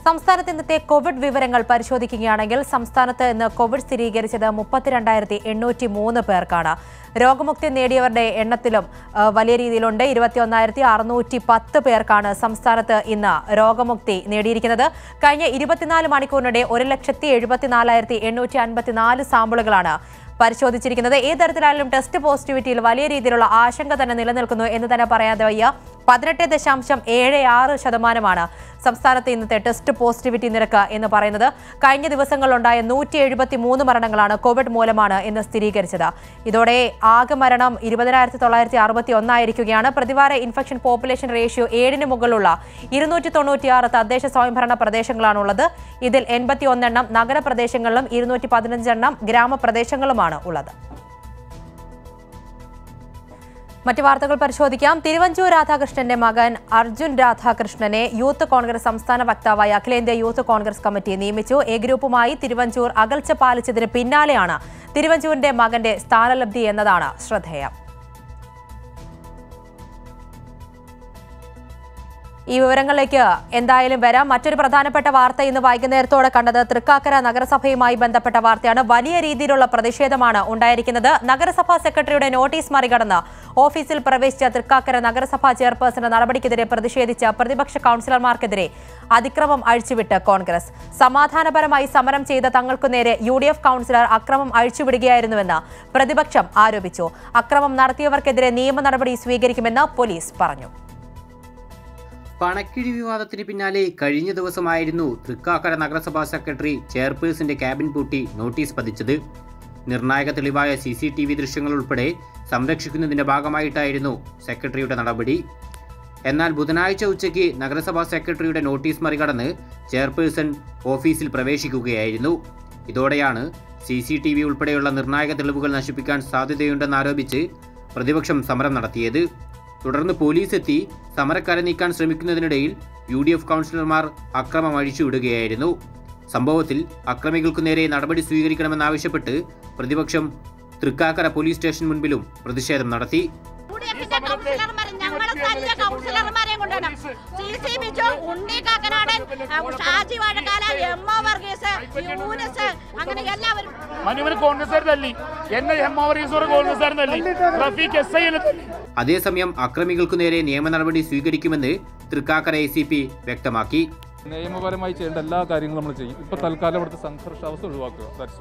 സംസ്ഥാനത്ത് ഇന്നത്തെ കോവിഡ് വിവരങ്ങൾ പരിശോധിക്കുകയാണെങ്കിൽ സംസ്ഥാനത്ത് ഇന്ന് കോവിഡ് സ്ഥിരീകരിച്ചത് മുപ്പത്തിരണ്ടായിരത്തി എണ്ണൂറ്റി മൂന്ന് പേർക്കാണ് രോഗമുക്തി നേടിയവരുടെ എണ്ണത്തിലും ആ, വലിയ രീതിയിലുണ്ട് ഇരുപത്തിയൊന്നായിരത്തി അറുന്നൂറ്റി പത്ത് പേർക്കാണ് സംസ്ഥാനത്ത് ഇന്ന് രോഗമുക്തി നേടിയിരിക്കുന്നത് കഴിഞ്ഞ ഇരുപത്തിനാല് മണിക്കൂറിനിടെ ഒരു ലക്ഷത്തി എഴുപത്തിനാലായിരത്തി എണ്ണൂറ്റി അൻപത്തിനാല് സാമ്പിളുകളാണ് പരിശോധിച്ചിരിക്കുന്നത് ഏത് തരത്തിലായാലും ടെസ്റ്റ് പോസിറ്റിവിറ്റിയിൽ വലിയ രീതിയിലുള്ള ആശങ്ക തന്നെ നിലനിൽക്കുന്നു എന്ന് തന്നെ പറയാതെ വയ്യ പതിനെട്ട് ദശാംശം ഏഴ് ആറ് ശതമാനമാണ് സംസ്ഥാനത്തെ ഇന്നത്തെ ടെസ്റ്റ് പോസിറ്റിവിറ്റി നിരക്ക് എന്ന് പറയുന്നത് കഴിഞ്ഞ ദിവസങ്ങളിലുണ്ടായ നൂറ്റി എഴുപത്തി മൂന്ന് മരണങ്ങളാണ് കോവിഡ് മൂലമാണ് ഇന്ന് സ്ഥിരീകരിച്ചത് ഇതോടെ ആകെ മരണം ഇരുപതിനായിരത്തി തൊള്ളായിരത്തി അറുപത്തി ഒന്നായിരിക്കുകയാണ് പ്രതിവാര ഇൻഫെക്ഷൻ പോപ്പുലേഷൻ റേഷ്യോ ഏഴിന് മുകളിലുള്ള ഇരുന്നൂറ്റി തൊണ്ണൂറ്റിയാറ് തദ്ദേശ സ്വയംഭരണ പ്രദേശങ്ങളാണുള്ളത് ഇതിൽ എൺപത്തി ഒന്നെണ്ണം നഗരപ്രദേശങ്ങളിലും ഇരുന്നൂറ്റി പതിനഞ്ചെണ്ണം ഗ്രാമപ്രദേശങ്ങളുമാണ് ഉള്ളത് മറ്റു വാർത്തകൾ പരിശോധിക്കാം തിരുവഞ്ചൂർ രാധാകൃഷ്ണന്റെ മകൻ അർജുൻ രാധാകൃഷ്ണനെ യൂത്ത് കോൺഗ്രസ് സംസ്ഥാന വക്താവായി അഖിലേന്ത്യാ യൂത്ത് കോൺഗ്രസ് കമ്മിറ്റി നിയമിച്ചു എ ഗ്രൂപ്പുമായി തിരുവഞ്ചൂർ അകൽച്ച പാലിച്ചതിന് പിന്നാലെയാണ് തിരുവഞ്ചൂരിന്റെ മകന്റെ സ്ഥാനലബ്ധി എന്നതാണ് ശ്രദ്ധേയം ഈ വിവരങ്ങളിലേക്ക് എന്തായാലും വരാം മറ്റൊരു പ്രധാനപ്പെട്ട വാർത്ത ഇന്ന് വൈകുന്നേരത്തോടെ കണ്ടത് തൃക്കാക്കര നഗരസഭയുമായി ബന്ധപ്പെട്ട വാർത്തയാണ് വലിയ രീതിയിലുള്ള പ്രതിഷേധമാണ് ഉണ്ടായിരിക്കുന്നത് നഗരസഭാ സെക്രട്ടറിയുടെ നോട്ടീസ് മറികടന്ന് ഓഫീസിൽ പ്രവേശിച്ച തൃക്കാക്കര നഗരസഭാ ചെയർപേഴ്സന്റെ നടപടിക്കെതിരെ പ്രതിഷേധിച്ച പ്രതിപക്ഷ കൌൺസിലർമാർക്കെതിരെ അതിക്രമം അഴിച്ചുവിട്ട് കോൺഗ്രസ് സമാധാനപരമായി സമരം ചെയ്ത തങ്ങൾക്കു നേരെ യു ഡി എഫ് കൌൺസിലർ അക്രമം അഴിച്ചുവിടുകയായിരുന്നുവെന്ന് പ്രതിപക്ഷം ആരോപിച്ചു അക്രമം നടത്തിയവർക്കെതിരെ നിയമ നടപടി സ്വീകരിക്കുമെന്ന് പോലീസ് പറഞ്ഞു പണക്കിഴി വിവാദത്തിന് പിന്നാലെ കഴിഞ്ഞ ദിവസമായിരുന്നു തൃക്കാക്കര നഗരസഭാ സെക്രട്ടറി ചെയർപേഴ്സന്റെ ക്യാബിൻ പൂട്ടി നോട്ടീസ് പതിച്ചത് നിർണായക തെളിവായ സി സി ടി വി ദൃശ്യങ്ങൾ ഉൾപ്പെടെ സംരക്ഷിക്കുന്നതിന്റെ ഭാഗമായിട്ടായിരുന്നു സെക്രട്ടറിയുടെ നടപടി എന്നാൽ ബുധനാഴ്ച ഉച്ചയ്ക്ക് നഗരസഭാ സെക്രട്ടറിയുടെ നോട്ടീസ് മറികടന്ന് ചെയർപേഴ്സൺ ഓഫീസിൽ പ്രവേശിക്കുകയായിരുന്നു ഇതോടെയാണ് സി സി ടി വി ഉൾപ്പെടെയുള്ള നിർണായക തെളിവുകൾ നശിപ്പിക്കാൻ സാധ്യതയുണ്ടെന്നാരോപിച്ച് പ്രതിപക്ഷം സമരം നടത്തിയത് തുടർന്ന് പോലീസ് എത്തി സമരക്കാരെ നീക്കാൻ ശ്രമിക്കുന്നതിനിടയിൽ യു ഡി എഫ് കൗൺസിലർമാർ അക്രമം അഴിച്ചുവിടുകയായിരുന്നു സംഭവത്തിൽ അക്രമികൾക്കു നേരെ നടപടി സ്വീകരിക്കണമെന്നാവശ്യപ്പെട്ട് പ്രതിപക്ഷം തൃക്കാക്കര പോലീസ് സ്റ്റേഷൻ മുൻപിലും പ്രതിഷേധം നടത്തി യുഡിഎഫിന്റെ കൗൺസിലർമാർ ഞങ്ങളെ തന്നെ കൗൺസിലർമാരെയും കൊണ്ടുവരണം സി സി ബിജു ഉണ്ണി കാക്കനാടൻ അഹ് ഷാജി വാഴക്കാല എം ഒ വർഗീസ് യൂനസ് അങ്ങനെ എല്ലാവരും മനുവിന് കോൺഗ്രസ് തല്ലി എന്നെ എം ഓവർ കോൺഗ്രസ് തല്ലി റഫീഖ് എസ് ഐ തല്ലി അതേസമയം അക്രമികൾക്കു നേരെ നിയമ നടപടി സ്വീകരിക്കുമെന്ന് തൃക്കാക്കര എ സി പി വ്യക്തമാക്കി നിയമപരമായി ചെയ്യേണ്ട എല്ലാ കാര്യങ്ങളും നമ്മൾ ചെയ്യും ഇപ്പൊ തൽക്കാലം ഇവിടുത്തെ സംഘർഷാവസ്ഥ ഒഴിവാക്കുക That's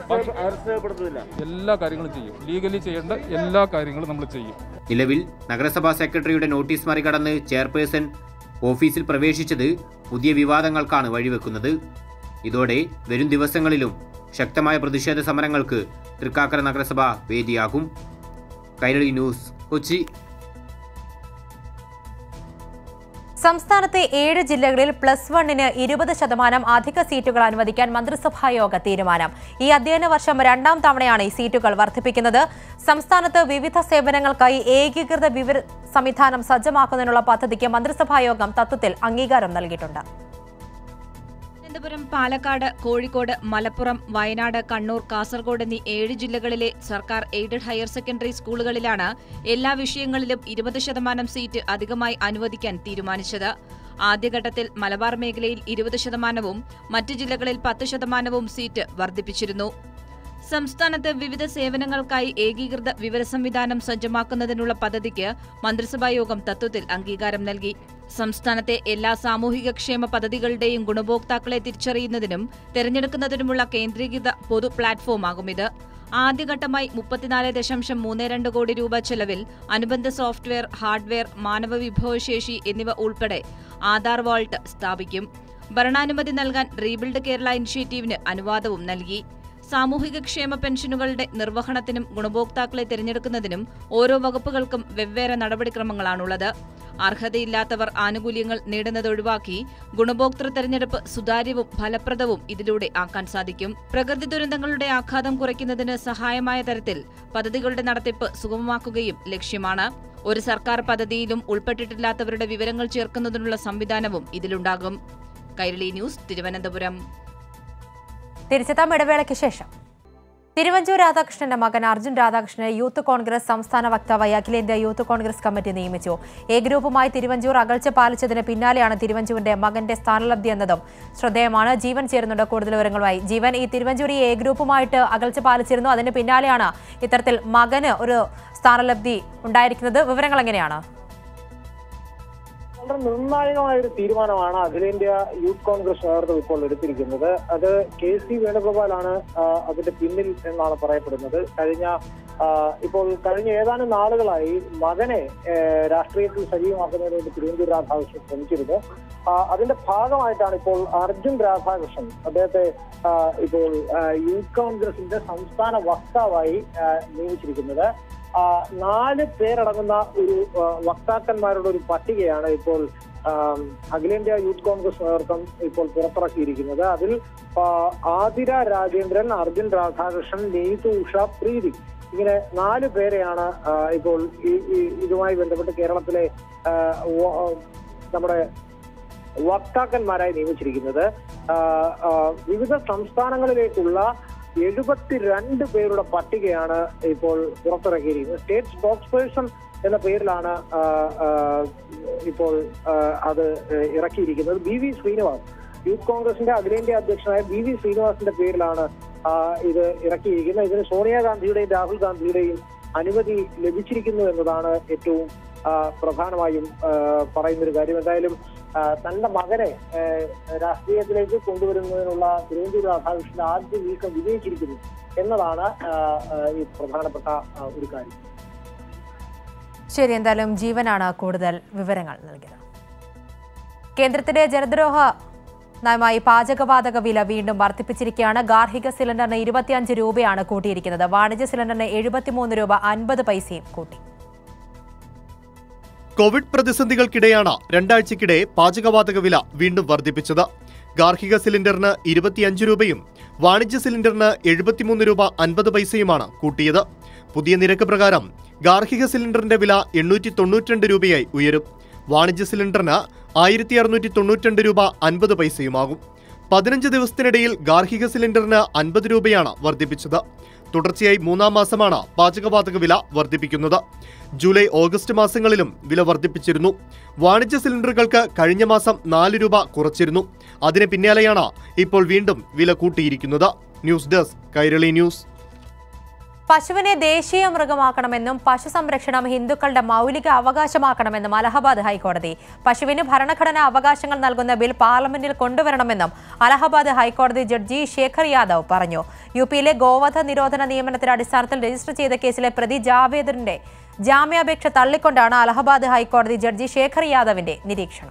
all. എല്ലാ കാര്യങ്ങളും ചെയ്യും ലീഗലി ചെയ്യേണ്ട എല്ലാ കാര്യങ്ങളും നമ്മൾ ചെയ്യും നിലവിൽ നഗരസഭാ സെക്രട്ടറിയുടെ നോട്ടീസ് മറികടന്ന് ചെയർപേഴ്സൺ ഓഫീസിൽ പ്രവേശിച്ചത് പുതിയ വിവാദങ്ങൾക്കാണ് വഴിവെക്കുന്നത് ഇതോടെ വരും ദിവസങ്ങളിലും ശക്തമായ പ്രതിഷേധ സമരങ്ങൾക്ക് തൃക്കാക്കര നഗരസഭ വേദിയാകും കൈരളി ന്യൂസ് കൊച്ചി സംസ്ഥാനത്തെ ഏഴ് ജില്ലകളിൽ പ്ലസ് വണ്ണിന് ഇരുപത് ശതമാനം അധിക സീറ്റുകൾ അനുവദിക്കാൻ മന്ത്രിസഭായോഗ തീരുമാനം ഈ അധ്യയന വർഷം രണ്ടാം തവണയാണ് ഈ സീറ്റുകൾ വർദ്ധിപ്പിക്കുന്നത് സംസ്ഥാനത്ത് വിവിധ സേവനങ്ങൾക്കായി ഏകീകൃത വിവര സംവിധാനം സജ്ജമാക്കുന്നതിനുള്ള പദ്ധതിക്ക് മന്ത്രിസഭായോഗം തത്വത്തിൽ അംഗീകാരം നൽകിയിട്ടുണ്ട് തിരുവനന്തപുരം പാലക്കാട് കോഴിക്കോട് മലപ്പുറം വയനാട് കണ്ണൂർ കാസർഗോഡ് എന്നീ ഏഴ് ജില്ലകളിലെ സർക്കാർ എയ്ഡഡ് ഹയർ സെക്കൻഡറി സ്കൂളുകളിലാണ് എല്ലാ വിഷയങ്ങളിലും ഇരുപത് ശതമാനം സീറ്റ് അധികമായി അനുവദിക്കാൻ തീരുമാനിച്ചത് ആദ്യഘട്ടത്തിൽ മലബാർ മേഖലയിൽ ഇരുപത് ശതമാനവും മറ്റ് ജില്ലകളിൽ പത്ത് ശതമാനവും സീറ്റ് വർദ്ധിപ്പിച്ചിരുന്നു സംസ്ഥാനത്ത് വിവിധ സേവനങ്ങൾക്കായി ഏകീകൃത വിവര സംവിധാനം സജ്ജമാക്കുന്നതിനുള്ള പദ്ധതിക്ക് മന്ത്രിസഭായോഗം തത്വത്തിൽ അംഗീകാരം നൽകി സംസ്ഥാനത്തെ എല്ലാ സാമൂഹിക ക്ഷേമ പദ്ധതികളുടെയും ഗുണഭോക്താക്കളെ തിരിച്ചറിയുന്നതിനും തെരഞ്ഞെടുക്കുന്നതിനുമുള്ള കേന്ദ്രീകൃത പൊതു പ്ലാറ്റ്ഫോമാകും ഇത് ആദ്യഘട്ടമായി മുപ്പത്തിനാല് ദശാംശം മൂന്ന് രണ്ട് കോടി രൂപ ചെലവിൽ അനുബന്ധ സോഫ്റ്റ്വെയർ ഹാർഡ്വെയർ മാനവ വിഭവശേഷി എന്നിവ ഉൾപ്പെടെ ആധാർ വാൾട്ട് സ്ഥാപിക്കും ഭരണാനുമതി നൽകാൻ റീബിൽഡ് കേരള ഇനിഷ്യേറ്റീവിന് അനുവാദവും നൽകി സാമൂഹിക ക്ഷേമ പെൻഷനുകളുടെ നിർവഹണത്തിനും ഗുണഭോക്താക്കളെ തിരഞ്ഞെടുക്കുന്നതിനും ഓരോ വകുപ്പുകൾക്കും വെവ്വേറെ നടപടിക്രമങ്ങളാണുള്ളത് അർഹതയില്ലാത്തവർ ആനുകൂല്യങ്ങൾ നേടുന്നത് ഒഴിവാക്കി ഗുണഭോക്തൃ തെരഞ്ഞെടുപ്പ് സുതാര്യവും ഫലപ്രദവും ഇതിലൂടെ ആക്കാൻ സാധിക്കും പ്രകൃതി ദുരന്തങ്ങളുടെ ആഘാതം കുറയ്ക്കുന്നതിന് സഹായമായ തരത്തിൽ പദ്ധതികളുടെ നടത്തിപ്പ് സുഗമമാക്കുകയും ലക്ഷ്യമാണ് ഒരു സർക്കാർ പദ്ധതിയിലും ഉൾപ്പെട്ടിട്ടില്ലാത്തവരുടെ വിവരങ്ങൾ ചേർക്കുന്നതിനുള്ള സംവിധാനവും ഇതിലുണ്ടാകും കൈരളി ന്യൂസ് തിരുവനന്തപുരം തിരിച്ചെത്താം ഇടവേളയ്ക്ക് ശേഷം തിരുവഞ്ചൂർ രാധാകൃഷ്ണന്റെ മകൻ അർജുൻ രാധാകൃഷ്ണനെ യൂത്ത് കോൺഗ്രസ് സംസ്ഥാന വക്താവായി അഖിലേന്ത്യാ യൂത്ത് കോൺഗ്രസ് കമ്മിറ്റി നിയമിച്ചു എ ഗ്രൂപ്പുമായി തിരുവഞ്ചൂർ അകൽച്ച പാലിച്ചതിന് പിന്നാലെയാണ് തിരുവഞ്ചൂരിന്റെ മകന്റെ സ്ഥാനലബ്ധി എന്നതും ശ്രദ്ധേയമാണ് ജീവൻ ചേരുന്നുണ്ട് കൂടുതൽ വിവരങ്ങളുമായി ജീവൻ ഈ തിരുവഞ്ചൂർ ഈ എ ഗ്രൂപ്പുമായിട്ട് അകൽച്ച പാലിച്ചിരുന്നു അതിന് പിന്നാലെയാണ് ഇത്തരത്തിൽ മകന് ഒരു സ്ഥാനലബ്ധി ഉണ്ടായിരിക്കുന്നത് വിവരങ്ങൾ എങ്ങനെയാണ് വളരെ നിർണായകമായ ഒരു തീരുമാനമാണ് അഖിലേന്ത്യാ യൂത്ത് കോൺഗ്രസ് നേതൃത്വം ഇപ്പോൾ എടുത്തിരിക്കുന്നത് അത് കെ സി വേണുഗോപാലാണ് ആ, അതിന്റെ പിന്നിൽ എന്നാണ് പറയപ്പെടുന്നത് കഴിഞ്ഞ ആ, ഇപ്പോൾ കഴിഞ്ഞ ഏതാനും നാളുകളായി മകനെ ഏ, രാഷ്ട്രീയത്തിൽ സജീവമാക്കുന്നതിന് വേണ്ടി തിരുവനന്തപുരം രാധാകൃഷ്ണൻ ശ്രമിച്ചിരുന്നു ആ, അതിന്റെ ഭാഗമായിട്ടാണ് ഇപ്പോൾ അർജുൻ രാധാകൃഷ്ണൻ അദ്ദേഹത്തെ ആ, ഇപ്പോൾ ആ, യൂത്ത് കോൺഗ്രസിന്റെ സംസ്ഥാന വക്താവായി ആ, നിയമിച്ചിരിക്കുന്നത് ആ, നാല് പേരടങ്ങുന്ന ഒരു ആ, വക്താക്കന്മാരുടെ ഒരു പട്ടികയാണ് ഇപ്പോൾ ആം, അഖിലേന്ത്യാ യൂത്ത് കോൺഗ്രസ് നേതൃത്വം ഇപ്പോൾ പുറത്തിറക്കിയിരിക്കുന്നത് അതിൽ ആ, ആതിര രാജേന്ദ്രൻ അർജുൻ രാധാകൃഷ്ണൻ നെയ്തു ഉഷ പ്രീതി ഇങ്ങനെ നാല് പേരെയാണ് ആ, ഇപ്പോൾ ഈ- ഈ- ഇതുമായി ബന്ധപ്പെട്ട് കേരളത്തിലെ ആ, വ- നമ്മുടെ വക്താക്കന്മാരായി നിയമിച്ചിരിക്കുന്നത് ആ, ആ, വിവിധ സംസ്ഥാനങ്ങളിലേക്കുള്ള എഴുപത്തിരണ്ട് പേരുടെ പട്ടികയാണ് ഇപ്പോൾ പുറത്തിറക്കിയിരിക്കുന്നത് സ്റ്റേറ്റ് സ്പോക്സ് പേഴ്സൺ എന്ന പേരിലാണ് ആ, ആ, ഇപ്പോൾ ആ, അത് ഇറക്കിയിരിക്കുന്നത് ബി വി ശ്രീനിവാസ് യൂത്ത് കോൺഗ്രസിന്റെ അഖിലേന്ത്യാ അധ്യക്ഷനായ ബി വി ശ്രീനിവാസിന്റെ പേരിലാണ് ആ, ഇത് ഇറക്കിയിരിക്കുന്നത് ഇതിന് സോണിയാഗാന്ധിയുടെയും രാഹുൽ ഗാന്ധിയുടെയും അനുമതി ലഭിച്ചിരിക്കുന്നു എന്നതാണ് ഏറ്റവും ആ, പ്രധാനമായും ആ, പറയുന്നൊരു കാര്യം എന്തായാലും ആ, തന്റെ മകനെ ആ, രാഷ്ട്രീയത്തിലേക്ക് കൊണ്ടുവരുന്നതിനുള്ള തിരുവനന്തപുരം രാധാകൃഷ്ണന്റെ ആദ്യ നീക്കം വിജയിച്ചിരിക്കുന്നു എന്നതാണ് ആ, ആ, ഈ പ്രധാനപ്പെട്ട ആ, ഒരു കാര്യം ശരി എന്തായാലും ജീവനാണ് കൂടുതൽ വിവരങ്ങൾ നൽകിയത് കേന്ദ്രത്തിന്റെ ജലദ്രോഹ നയമായി പാചകവാതക വില വീണ്ടും വർദ്ധിപ്പിച്ചിരിക്കുകയാണ് ഗാർഹിക സിലിണ്ടറിന് ഇരുപത്തിയഞ്ച് രൂപയാണ് കൂട്ടിയിരിക്കുന്നത് വാണിജ്യ സിലിണ്ടറിന് എഴുപത്തിമൂന്ന് രൂപ അൻപത് പൈസയും കൂട്ടി കോവിഡ് പ്രതിസന്ധികൾക്കിടെയാണ് രണ്ടാഴ്ചക്കിടെ പാചകവാതക വില വീണ്ടും വർദ്ധിപ്പിച്ചത് ഗാർഹിക സിലിണ്ടറിന് ഇരുപത്തിയഞ്ച് രൂപയും വാണിജ്യ സിലിണ്ടറിന് എഴുപത്തിമൂന്ന് രൂപ അൻപത് പൈസയുമാണ് കൂട്ടിയത് പുതിയ നിരക്ക് പ്രകാരം ഗാർഹിക സിലിണ്ടറിന്റെ വില എണ്ണൂറ്റി തൊണ്ണൂറ്റിരണ്ട് രൂപയായി ഉയരും വാണിജ്യ സിലിണ്ടറിന് ആയിരത്തി അറുന്നൂറ്റി തൊണ്ണൂറ്റിരണ്ട് രൂപ അൻപത് പൈസയുമാകും പതിനഞ്ച് ദിവസത്തിനിടയിൽ ഗാർഹിക സിലിണ്ടറിന് അൻപത് രൂപയാണ് വർദ്ധിപ്പിച്ചത് തുടർച്ചയായി മൂന്നാം മാസമാണ് പാചകവാതക വില വർദ്ധിപ്പിക്കുന്നത് ജൂലൈ ഓഗസ്റ്റ് മാസങ്ങളിലും വില വർദ്ധിപ്പിച്ചിരുന്നു വാണിജ്യ സിലിണ്ടറുകൾക്ക് കഴിഞ്ഞ മാസം നാല് രൂപ കുറച്ചിരുന്നു അതിന് പിന്നാലെയാണ് ഇപ്പോൾ വീണ്ടും വില കൂട്ടിയിരിക്കുന്നത് ന്യൂസ് ഡെസ്ക് കൈരളി ന്യൂസ് പശുവിനെ ദേശീയ മൃഗമാക്കണമെന്നും പശു സംരക്ഷണം ഹിന്ദുക്കളുടെ മൗലിക അവകാശമാക്കണമെന്നും അലഹബാദ് ഹൈക്കോടതി പശുവിന് ഭരണഘടനാ അവകാശങ്ങൾ നൽകുന്ന ബിൽ പാർലമെന്റിൽ കൊണ്ടുവരണമെന്നും അലഹബാദ് ഹൈക്കോടതി ജഡ്ജി ശേഖർ യാദവ് പറഞ്ഞു യു പിയിലെ ഗോവധ നിരോധന നിയമനത്തിന്റെ അടിസ്ഥാനത്തിൽ രജിസ്റ്റർ ചെയ്ത കേസിലെ പ്രതി ജാവേദറിന്റെ ജാമ്യാപേക്ഷ തള്ളിക്കൊണ്ടാണ് അലഹബാദ് ഹൈക്കോടതി ജഡ്ജി ശേഖർ യാദവിന്റെ നിരീക്ഷണം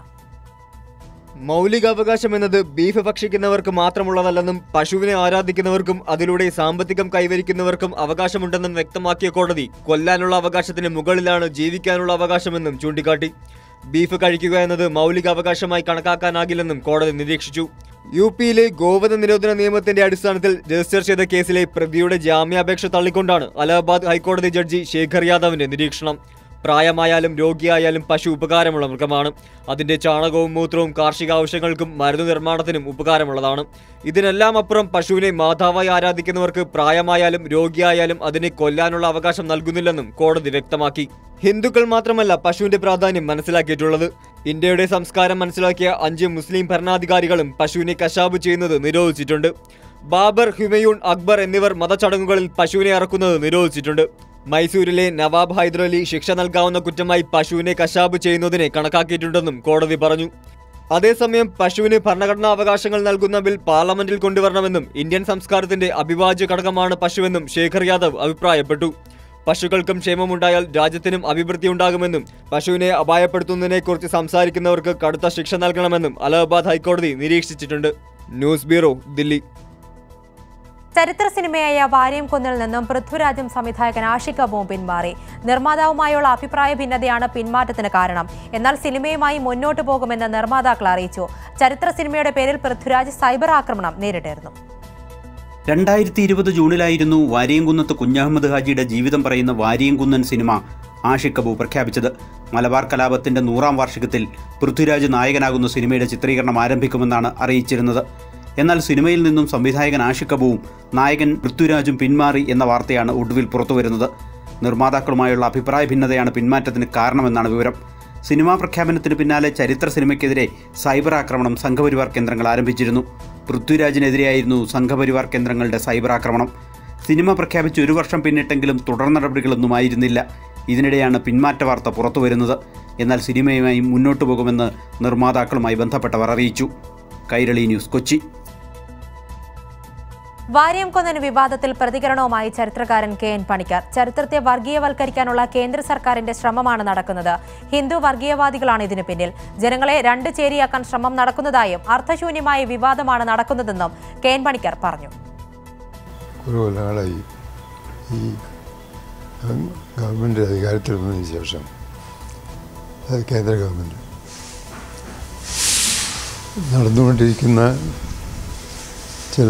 മൗലികാവകാശം എന്നത് ബീഫ് ഭക്ഷിക്കുന്നവർക്ക് മാത്രമുള്ളതല്ലെന്നും പശുവിനെ ആരാധിക്കുന്നവർക്കും അതിലൂടെ സാമ്പത്തികം കൈവരിക്കുന്നവർക്കും അവകാശമുണ്ടെന്നും വ്യക്തമാക്കിയ കോടതി കൊല്ലാനുള്ള അവകാശത്തിന് മുകളിലാണ് ജീവിക്കാനുള്ള അവകാശമെന്നും ചൂണ്ടിക്കാട്ടി ബീഫ് കഴിക്കുക എന്നത് മൗലികാവകാശമായി കണക്കാക്കാനാകില്ലെന്നും കോടതി നിരീക്ഷിച്ചു യു പിയിലെ ഗോവധ നിരോധന നിയമത്തിന്റെ അടിസ്ഥാനത്തിൽ രജിസ്റ്റർ ചെയ്ത കേസിലെ പ്രതിയുടെ ജാമ്യാപേക്ഷ തള്ളിക്കൊണ്ടാണ് അലഹബാദ് ഹൈക്കോടതി ജഡ്ജി ശേഖർ യാദവിന്റെ നിരീക്ഷണം പ്രായമായാലും രോഗിയായാലും പശു ഉപകാരമുള്ള മൃഗമാണ് അതിന്റെ ചാണകവും മൂത്രവും കാർഷിക ആവശ്യങ്ങൾക്കും മരുന്ന് നിർമ്മാണത്തിനും ഉപകാരമുള്ളതാണ് ഇതിനെല്ലാം അപ്പുറം പശുവിനെ മാതാവായി ആരാധിക്കുന്നവർക്ക് പ്രായമായാലും രോഗിയായാലും അതിനെ കൊല്ലാനുള്ള അവകാശം നൽകുന്നില്ലെന്നും കോടതി വ്യക്തമാക്കി ഹിന്ദുക്കൾ മാത്രമല്ല പശുവിന്റെ പ്രാധാന്യം മനസ്സിലാക്കിയിട്ടുള്ളത് ഇന്ത്യയുടെ സംസ്കാരം മനസ്സിലാക്കിയ അഞ്ച് മുസ്ലിം ഭരണാധികാരികളും പശുവിനെ കശാബ് ചെയ്യുന്നത് നിരോധിച്ചിട്ടുണ്ട് ബാബർ ഹുമയൂൺ അക്ബർ എന്നിവർ മതചടങ്ങുകളിൽ പശുവിനെ അറക്കുന്നത് നിരോധിച്ചിട്ടുണ്ട് മൈസൂരിലെ നവാബ് ഹൈദരലി ശിക്ഷ നൽകാവുന്ന കുറ്റമായി പശുവിനെ കശാബ് ചെയ്യുന്നതിനെ കണക്കാക്കിയിട്ടുണ്ടെന്നും കോടതി പറഞ്ഞു അതേസമയം പശുവിന് ഭരണഘടനാ അവകാശങ്ങൾ നൽകുന്ന ബിൽ പാർലമെന്റിൽ കൊണ്ടുവരണമെന്നും ഇന്ത്യൻ സംസ്കാരത്തിന്റെ അവിഭാജ്യ ഘടകമാണ് പശുവെന്നും ശേഖർ യാദവ് അഭിപ്രായപ്പെട്ടു പശുക്കൾക്കും ക്ഷേമമുണ്ടായാൽ രാജ്യത്തിനും അഭിവൃദ്ധി ഉണ്ടാകുമെന്നും പശുവിനെ അപായപ്പെടുത്തുന്നതിനെക്കുറിച്ച് സംസാരിക്കുന്നവർക്ക് കടുത്ത ശിക്ഷ നൽകണമെന്നും അലഹബാദ് ഹൈക്കോടതി നിരീക്ഷിച്ചിട്ടുണ്ട് ന്യൂസ് ബ്യൂറോ ദില്ലി ചരിത്ര സിനിമയായ വാര്യം കുന്നിൽ നിന്നും പൃഥ്വിരാജും സംവിധായകൻ ആഷിക് കപൂറും പിന്മാറി നിർമ്മാതാവുമായുള്ള അഭിപ്രായ ഭിന്നതയാണ് പിന്മാറ്റത്തിന് കാരണം എന്നാൽ സിനിമയുമായി മുന്നോട്ടു പോകുമെന്ന് നിർമ്മാതാക്കൾ അറിയിച്ചു ചരിത്ര സിനിമയുടെ പേരിൽ പൃഥ്വിരാജ് സൈബർ ആക്രമണം നേരിട്ടിരുന്നു രണ്ടായിരത്തി ഇരുപത് ജൂണിലായിരുന്നു വാരിയംകുന്നത്ത് കുഞ്ഞഹമ്മദ് ഹാജിയുടെ ജീവിതം പറയുന്ന വാരിയംകുന്നൻ സിനിമ ആഷിഖ് കപൂർ പ്രഖ്യാപിച്ചത് മലബാർ കലാപത്തിന്റെ നൂറാം വാർഷികത്തിൽ പൃഥ്വിരാജ് നായകനാകുന്ന സിനിമയുടെ ചിത്രീകരണം ആരംഭിക്കുമെന്നാണ് അറിയിച്ചിരുന്നത് എന്നാൽ സിനിമയിൽ നിന്നും സംവിധായകൻ ആഷിഖ് കപൂവും നായകൻ പൃഥ്വിരാജും പിന്മാറി എന്ന വാർത്തയാണ് ഒടുവിൽ പുറത്തുവരുന്നത് നിർമ്മാതാക്കളുമായുള്ള അഭിപ്രായ ഭിന്നതയാണ് പിന്മാറ്റത്തിന് കാരണമെന്നാണ് വിവരം സിനിമാ പ്രഖ്യാപനത്തിന് പിന്നാലെ ചരിത്ര സിനിമയ്ക്കെതിരെ സൈബർ ആക്രമണം സംഘപരിവാർ കേന്ദ്രങ്ങൾ ആരംഭിച്ചിരുന്നു പൃഥ്വിരാജിനെതിരെയായിരുന്നു സംഘപരിവാർ കേന്ദ്രങ്ങളുടെ സൈബർ ആക്രമണം സിനിമ പ്രഖ്യാപിച്ച് ഒരു വർഷം പിന്നിട്ടെങ്കിലും തുടർ നടപടികളൊന്നും ആയിരുന്നില്ല ഇതിനിടെയാണ് പിന്മാറ്റ വാർത്ത പുറത്തുവരുന്നത് എന്നാൽ സിനിമയുമായി മുന്നോട്ടു പോകുമെന്ന് നിർമ്മാതാക്കളുമായി ബന്ധപ്പെട്ടവർ അറിയിച്ചു കൈരളി ന്യൂസ് കൊച്ചി വാര്യംകൊന്നൻ വിവാദത്തിൽ പ്രതികരണവുമായി ചരിത്രകാരൻ കെ എൻ പണിക്കർ ചരിത്രത്തെ വർഗീയവൽക്കരിക്കാനുള്ള കേന്ദ്ര സർക്കാരിന്റെ ശ്രമമാണ് നടക്കുന്നത് ഹിന്ദു വർഗീയവാദികളാണ് ഇതിനു പിന്നിൽ ജനങ്ങളെ രണ്ട് ചേരിയാക്കാൻ ശ്രമം നടക്കുന്നതായും അർത്ഥശൂന്യമായ വിവാദമാണ് നടക്കുന്നതെന്നും കെ എൻ പണിക്കർ പറഞ്ഞു ഒരു കൊല്ലങ്ങളായി ഈ ഗവൺമെൻറ് അധികാരത്തിൽ വന്നതിന് ശേഷം അത് കേന്ദ്ര ഗവൺമെൻറ് നടന്നുകൊണ്ടിരിക്കുന്ന ചില